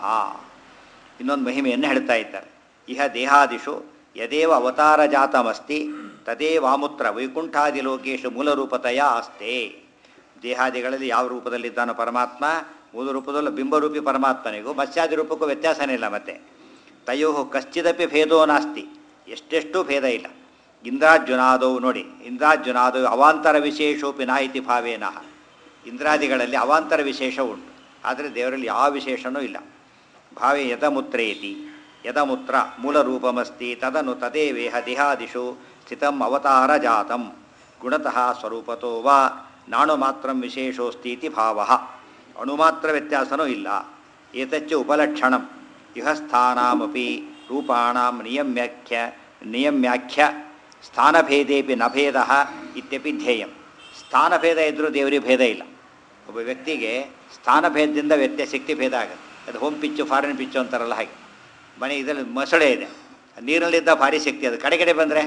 ಇನ್ನೊಂದು ಮಹಿಮೆಯನ್ನು ಹೇಳ್ತಾ ಇದ್ದಾರೆ ಇಹ ದೇಹಾದಿಷು ಯದೇವ ಅವತಾರ ಜಾತಮಸ್ತಿ ತದೇವಾಮುತ್ರ ವೈಕುಂಠಾದಿ ಲೋಕೇಶು ಮೂಲರೂಪತೆಯ ಆಸ್ತೆ ದೇಹಾದಿಗಳಲ್ಲಿ ಯಾವ ರೂಪದಲ್ಲಿದ್ದಾನೋ ಪರಮಾತ್ಮ ಮೂಲ ರೂಪದಲ್ಲ ಬಿಂಬರೂಪಿ ಪರಮಾತ್ಮನಿಗೂ ಮತ್ಸ್ಯಾದಿ ರೂಪಕ್ಕೂ ವ್ಯತ್ಯಾಸನೇ ಇಲ್ಲ ಮತ್ತೆ ತಯೋ ಕಶ್ಚಿದಪಿ ಭೇದೋ ನಾಸ್ತಿ ಎಷ್ಟೆಷ್ಟು ಭೇದ ಇಲ್ಲ ಇಂದ್ರಾರ್ಜುನಾದವು ನೋಡಿ ಇಂದ್ರಾರ್ಜುನಾದವು ಅವಾಂತರ ವಿಶೇಷೋಪಿ ನಾಯಿತಿ ಭಾವೇನ ಇಂದ್ರಾದಿಗಳಲ್ಲಿ ಅವಾಂತರ ವಿಶೇಷ ಉಂಟು ಆದರೆ ದೇವರಲ್ಲಿ ಯಾವ ವಿಶೇಷನೂ ಇಲ್ಲ ಭಾವೆ ಯದಮುತ್ರೇತಿ ಯದಮುತ್ರ ಮೂಲರೂಪಮಸ್ತಿ ತದನು ತದೇವೇಹ ದೇಹಾದಿಷು ಸ್ಥಿತಂ ಅವತಾರ ಜಾತಂ ಗುಣತಃ ಸ್ವರೂಪತೋ ವಾ ನಾಣು ಮಾತ್ರ ವಿಶೇಷೋಸ್ತೀತಿ ಭಾವ ಅಣುಮಾತ್ರ ವ್ಯತ್ಯಾಸನೂ ಇಲ್ಲ ಏತಚ್ಚ ಉಪಲಕ್ಷಣಂ ಇಹ ಸ್ಥಾನಾಮಪಿ ರೂಪಾಣಾಂ ನಿಯಮ್ಯಾಖ್ಯ ನಿಯಮ್ಯಾಖ್ಯ ಸ್ಥಾನಭೇದೇಪಿ ನ ಭೇದ ಇತ್ಯಪಿ ಧ್ಯೇಯಂ ಸ್ಥಾನಭೇದ ಇದ್ದರೂ ದೇವರಿಗೆ ಭೇದ ಇಲ್ಲ ಒಬ್ಬ ವ್ಯಕ್ತಿಗೆ ಸ್ಥಾನಭೇದದಿಂದ ವ್ಯತ್ಯಾಸ ಶಕ್ತಿ ಭೇದ ಆಗುತ್ತೆ ಅದು ಹೋಮ್ ಪಿಚ್ಚು ಫಾರಿನ್ ಪಿಚ್ಚು ಅಂತಾರಲ್ಲ ಹಾಗೆ ಮನೆ ಇದರಲ್ಲಿ ಮೊಸಳೆ ಇದೆ ನೀರಲ್ಲಿದ್ದ ಭಾರಿ ಶಕ್ತಿ ಅದು ಕಡೆ ಕಡೆ ಬಂದರೆ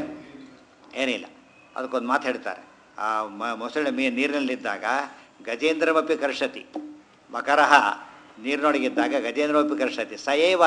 ಏನಿಲ್ಲ ಅದಕ್ಕೊಂದು ಮಾತು ಹೇಳ್ತಾರೆ ಆ ಮ ಮೊಸಳೆ ಮೀ ನೀರಿನಲ್ಲಿದ್ದಾಗ ಗಜೇಂದ್ರಮಪಿ ಕರ್ಷತಿ ಮಕರಹ ನೀರಿನೊಳಗಿದ್ದಾಗ ಗಜೇಂದ್ರಮಪಿ ಕರ್ಷತಿ ಸಯೇವ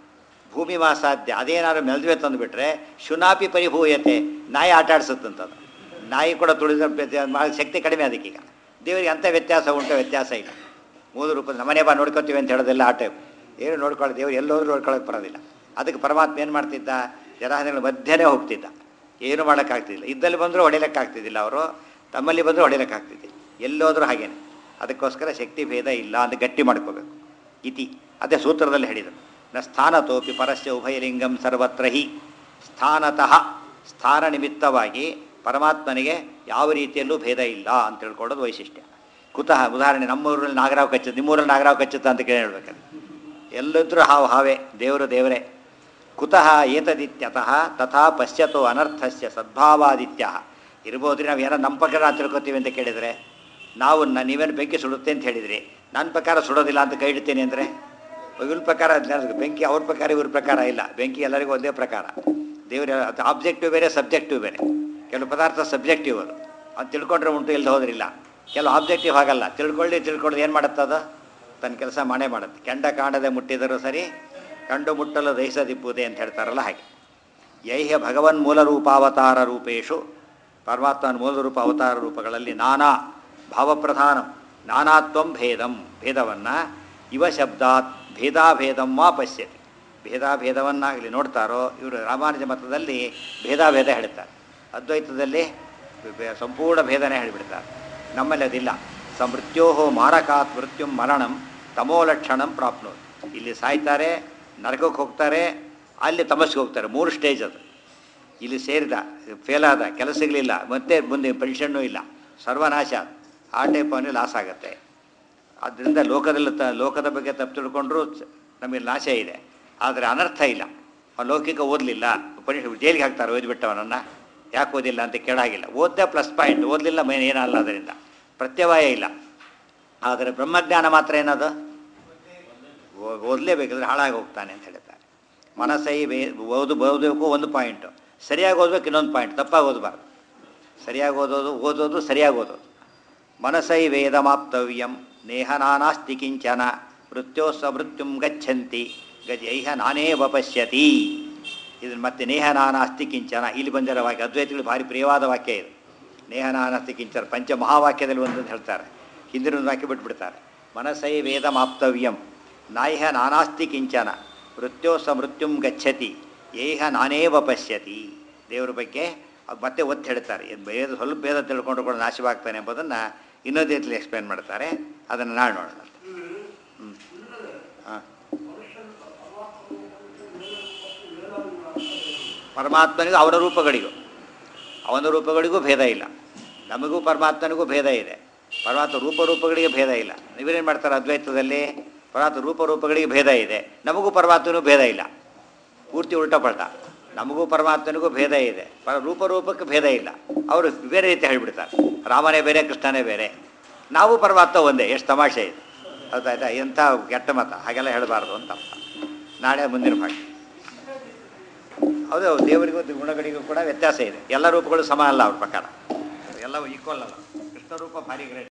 ಭೂಮಿ ಮಾಸಾಧ್ಯ ಅದೇನಾದ್ರು ಮೆಲ್ದ್ವೆ ತಂದುಬಿಟ್ರೆ ಶುನಾಪಿ ಪರಿಭೂಯತೆ ನಾಯಿ ಆಟ ಆಡ್ಸುತ್ತಂಥದ್ದು ನಾಯಿ ಕೂಡ ತುಳಿದ ಶಕ್ತಿ ಕಡಿಮೆ ಅದಕ್ಕೀಗ ದೇವರಿಗೆ ಅಂಥ ವ್ಯತ್ಯಾಸ ಉಂಟು ವ್ಯತ್ಯಾಸ ಇಲ್ಲ ಮೂಲ ರೂಪದ ನಮ್ಮನೆ ಬಾ ನೋಡ್ಕೊತೀವಿ ಅಂತ ಹೇಳೋದೆಲ್ಲ ಆ ಟೈಪ್ ಏನು ನೋಡ್ಕೊಳ್ಳೋದು ದೇವರು ಎಲ್ಲೋದ್ರೂ ನೋಡ್ಕೊಳ್ಳೋಕೆ ಬರೋದಿಲ್ಲ ಅದಕ್ಕೆ ಪರಮಾತ್ಮ ಏನು ಮಾಡ್ತಿದ್ದ ಜರಾಸಂಗಳ ಮಧ್ಯನೇ ಹೋಗ್ತಿದ್ದ ಏನು ಮಾಡೋಕ್ಕಾಗ್ತಿದ್ದಿಲ್ಲ ಇದ್ದಲ್ಲಿ ಬಂದರೂ ಹೊಡಿಲಿಕ್ಕಾಗ್ತಿದ್ದಿಲ್ಲ ಅವರು ತಮ್ಮಲ್ಲಿ ಬಂದರೂ ಹೊಡಿಲಿಕ್ಕಾಗ್ತಿದ್ದಿಲ್ಲ ಎಲ್ಲೋದ್ರೂ ಹಾಗೇನೆ ಅದಕ್ಕೋಸ್ಕರ ಶಕ್ತಿ ಭೇದ ಇಲ್ಲ ಅಂತ ಗಟ್ಟಿ ಮಾಡ್ಕೋಬೇಕು ಇತಿ ಅದೇ ಸೂತ್ರದಲ್ಲಿ ಹೇಳಿದರು ನ ಸ್ಥಾನತೋಪಿ ಪರಸ್ಯ ಉಭಯಲಿಂಗಂ ಸರ್ವತ್ರ ಹಿ ಸ್ಥಾನತಃ ಸ್ಥಾನ ನಿಮಿತ್ತವಾಗಿ ಪರಮಾತ್ಮನಿಗೆ ಯಾವ ರೀತಿಯಲ್ಲೂ ಭೇದ ಇಲ್ಲ ಅಂತ ತಿಳ್ಕೊಳ್ಳೋದು ವೈಶಿಷ್ಟ್ಯ ಕುತಃ ಉದಾಹರಣೆ ನಮ್ಮೂರಲ್ಲಿ ನಾಗರಾವ್ ಕಚ್ಚುತ್ತೆ ನಿಮ್ಮೂರಲ್ಲಿ ನಾಗರಾವ್ ಕಚ್ಚುತ್ತೆ ಅಂತ ಕೇಳಿ ಹೇಳ್ಬೇಕಂದ್ರೆ ಎಲ್ಲದ್ರೂ ಹಾವು ಹಾವೇ ದೇವರು ದೇವರೇ ಕುತಃ ಏತದಿತ್ಯತಃ ತಥಾ ಪಶ್ಯತೋ ಅನರ್ಥಸ್ಯ ಸದ್ಭಾವಾದಿತ್ಯ ಇರ್ಬೋದ್ರಿ ನಾವು ಏನೋ ನಮ್ಮ ಪ್ರಕಾರ ತಿಳ್ಕೊತೀವಿ ಅಂತ ಕೇಳಿದರೆ ನಾವು ನ ನೀವೇನು ಬೆಂಕಿ ಸುಡುತ್ತೆ ಅಂತ ಹೇಳಿದ್ರಿ ನನ್ನ ಪ್ರಕಾರ ಸುಡೋದಿಲ್ಲ ಅಂತ ಕೈ ಇಡ್ತೀನಿ ಅಂದರೆ ಇವ್ರ ಪ್ರಕಾರ ಅದ್ ಬೆಂಕಿ ಅವ್ರ ಪ್ರಕಾರ ಇವ್ರ ಪ್ರಕಾರ ಇಲ್ಲ ಬೆಂಕಿ ಎಲ್ಲರಿಗೂ ಒಂದೇ ಪ್ರಕಾರ ದೇವರ ಆಬ್ಜೆಕ್ಟಿವ್ ಬೇರೆ ಸಬ್ಜೆಕ್ಟಿವ್ ಬೇರೆ ಕೆಲವು ಪದಾರ್ಥ ಸಬ್ಜೆಕ್ಟಿವ್ ಅದು ಅದು ತಿಳ್ಕೊಂಡ್ರೆ ಉಂಟು ಇಲ್ಲದೆ ಹೋದ್ರಿಲ್ಲ ಕೆಲವು ಆಬ್ಜೆಕ್ಟಿವ್ ಆಗಲ್ಲ ತಿಳ್ಕೊಳ್ಳಿ ತಿಳ್ಕೊಳ್ಳೋದು ಏನು ಮಾಡುತ್ತದ ತನ್ನ ಕೆಲಸ ಮಾಡೇ ಮಾಡುತ್ತೆ ಕೆಂಡ ಕಾಣದೆ ಮುಟ್ಟಿದರೂ ಸರಿ ಕಂಡು ಮುಟ್ಟಲು ದಹಿಸದಿಪ್ಪುದೆ ಅಂತ ಹೇಳ್ತಾರಲ್ಲ ಹಾಗೆ ಯೈಹ್ಯ ಭಗವನ್ ಮೂಲ ರೂಪಾವತಾರ ರೂಪೇಶು ಪರಮಾತ್ಮನ ಮೂಲ ರೂಪ ಅವತಾರ ರೂಪಗಳಲ್ಲಿ ನಾನಾ ಭಾವಪ್ರಧಾನ ನಾನಾತ್ವಂ ಭೇದಂ ಭೇದವನ್ನು ಇವ ಶಬ್ದಾತ್ ಭೇದಾಭೇದಂ ವಾ ಪಶ್ಯತಿ ಭೇದಾಭೇದವನ್ನಾಗಲಿ ನೋಡ್ತಾರೋ ಇವರು ರಾಮಾನುಜ ಮತದಲ್ಲಿ ಭೇದಾಭೇದ ಹೇಳ್ತಾರೆ ಅದ್ವೈತದಲ್ಲಿ ಬೆ- ಸಂಪೂರ್ಣ ಭೇದನೆ ಹೇಳಿಬಿಡ್ತಾರೆ ನಮ್ಮಲ್ಲಿ ಅದಿಲ್ಲ ಸ ಮೃತ್ಯೋ ಮಾರಕಾತ್ ಮೃತ್ಯು ಮರಣಂ ತಮೋಲಕ್ಷಣಂ ಪ್ರಾಪ್ನೋದು ಇಲ್ಲಿ ಸಾಯ್ತಾರೆ ನರಕಕ್ಕೆ ಹೋಗ್ತಾರೆ ಅಲ್ಲಿ ತಮಸ್ಗೆ ಹೋಗ್ತಾರೆ ಮೂರು ಸ್ಟೇಜ್ ಅದು ಇಲ್ಲಿ ಸೇರಿದ ಫೇಲ್ ಆದ ಕೆಲಸ ಸಿಗಲಿಲ್ಲ ಮತ್ತೆ ಮುಂದೆ ಪೆನ್ಷನ್ನು ಇಲ್ಲ ಸರ್ವನಾಶ ಆ ಟೈಪ್ ಅವನಿಗೆ ಲಾಸ್ ಆಗುತ್ತೆ ಆದ್ದರಿಂದ ಲೋಕದಲ್ಲಿ ತ ಲೋಕದ ಬಗ್ಗೆ ತಪ್ಪು ತಿಳ್ಕೊಂಡ್ರೂ ಸ- ನಮಗೆ ನಾಶ ಇದೆ ಆದರೆ ಅನರ್ಥ ಇಲ್ಲ ಆ ಲೌಕಿಕ ಓದಲಿಲ್ಲ ಪರೀಕ್ಷೆ ಜೈಲಿಗೆ ಹಾಕ್ತಾರೆ ಓದ್ಬಿಟ್ಟವನನ್ನು ಯಾಕೆ ಓದಿಲ್ಲ ಅಂತ ಕೇಳಾಗಿಲ್ಲ ಓದ್ದೆ ಪ್ಲಸ್ ಪಾಯಿಂಟ್ ಓದಲಿಲ್ಲ ಮೇನ್ ಏನಲ್ಲ ಅದರಿಂದ ಪ್ರತ್ಯವಾಯ ಇಲ್ಲ ಆದರೆ ಬ್ರಹ್ಮಜ್ಞಾನ ಮಾತ್ರ ಏನದು ಓ- ಓದಲೇಬೇಕಿದ್ರೆ ಹಾಳಾಗಿ ಹೋಗ್ತಾನೆ ಅಂತ ಹೇಳ್ತಾರೆ ಮನಸ್ಸೈ ವೇ ಓದು ಓದಬೇಕು ಒಂದು ಪಾಯಿಂಟು ಸರಿಯಾಗಿ ಓದ್ಬೇಕು ಇನ್ನೊಂದು ಪಾಯಿಂಟ್ ತಪ್ಪಾಗಿ ಓದಬಾರ್ದು ಸರಿಯಾಗಿ ಓದೋದು ಓದೋದು ಸರಿಯಾಗಿ ಓದೋದು ಮನಸೈ ವೇದಮಾಪ್ತವ್ಯಂ ನೇಹ ನಾನಾಸ್ತಿ ಕಿಂಚನ ಮೃತ್ಯೋ ಮೃತ್ಯುಂ ಗಚ್ಚಂತಿ ಗಜೈಹ ನಾನೇವ ಪಶ್ಯತಿ ಇದನ್ನು ಮತ್ತೆ ನೇಹ ನಾನಾಸ್ತಿ ಕಿಂಚನ ಇಲ್ಲಿ ಬಂದಿರೋ ವಾಕ್ಯ ಅದ್ವೈತಗಳು ಭಾರಿ ಪ್ರಿಯವಾದ ವಾಕ್ಯ ಇದು ನೇಹ ನಾನಾಸ್ತಿ ಕಿಂಚನ ಪಂಚ ಮಹಾವಾಕ್ಯದಲ್ಲಿ ಒಂದು ಅಂತ ಹೇಳ್ತಾರೆ ಹಿಂದಿನ ಒಂದು ವಾಕ್ಯ ಬಿಟ್ಬಿಡ್ತಾರೆ ಮನಸೈ ವೇದಮಾಪ್ತವ್ಯಂ ನಾಯಿಹ ನಾನಾಸ್ತಿ ಕಿಂಚನ ಮೃತ್ಯೋ ಸ ಮೃತ್ಯುಂ ಗಚ್ಚತಿ ಏಹ ನಾನೇವ ಪಶ್ಯತಿ ದೇವರ ಬಗ್ಗೆ ಅದು ಮತ್ತೆ ಒತ್ತು ಹೇಳ್ತಾರೆ ಇದು ಭೇದ ಸ್ವಲ್ಪ ಭೇದ ತಿಳ್ಕೊಂಡು ಕೂಡ ನಾಶವಾಗ್ತಾನೆ ಎಂಬುದನ್ನು ಇನ್ನೊಂದು ರೀತಿಯಲ್ಲಿ ಎಕ್ಸ್ಪ್ಲೇನ್ ಮಾಡ್ತಾರೆ ಅದನ್ನು ನಾಳೆ ನೋಡೋಣ ಹ್ಞೂ ಹಾಂ ಪರಮಾತ್ಮನಿಗೂ ಅವರ ರೂಪಗಳಿಗೂ ಅವನ ರೂಪಗಳಿಗೂ ಭೇದ ಇಲ್ಲ ನಮಗೂ ಪರಮಾತ್ಮನಿಗೂ ಭೇದ ಇದೆ ಪರಮಾತ್ಮ ರೂಪರೂಪಗಳಿಗೆ ಭೇದ ಇಲ್ಲ ನೀವೇನು ಮಾಡ್ತಾರೆ ಅದ್ವೈತದಲ್ಲಿ ಪರಮಾತ್ಮ ರೂಪರೂಪಗಳಿಗೆ ಭೇದ ಇದೆ ನಮಗೂ ಪರಮಾತ್ಮನಿಗೂ ಭೇದ ಇಲ್ಲ ಪೂರ್ತಿ ಉಲ್ಟಾ ಪಲ್ಟಾ ನಮಗೂ ಪರಮಾತ್ಮನಿಗೂ ಭೇದ ಇದೆ ಪರ ರೂಪರೂಪಕ್ಕೆ ಭೇದ ಇಲ್ಲ ಅವರು ಬೇರೆ ರೀತಿ ಹೇಳಿಬಿಡ್ತಾರೆ ರಾಮನೇ ಬೇರೆ ಕೃಷ್ಣನೇ ಬೇರೆ ನಾವು ಪರಮಾತ್ಮ ಒಂದೇ ಎಷ್ಟು ತಮಾಷೆ ಇದೆ ಹೌದಾಯ್ತಾ ಎಂಥ ಕೆಟ್ಟ ಮತ ಹಾಗೆಲ್ಲ ಹೇಳಬಾರ್ದು ಅಂತ ಅರ್ಥ ನಾಳೆ ಮುಂದಿನ ಭಾಷೆ ಹೌದು ದೇವರಿಗೂ ಗುಣಗಳಿಗೂ ಕೂಡ ವ್ಯತ್ಯಾಸ ಇದೆ ಎಲ್ಲ ರೂಪಗಳು ಸಮ ಅಲ್ಲ ಅವ್ರ ಪ್ರಕಾರ ಎಲ್ಲವೂ ಈಕ್ವಲ್ ಅಲ್ಲ ಕೃಷ್ಣ ರೂಪ ಭಾರಿ ಗ್ರೇಟ್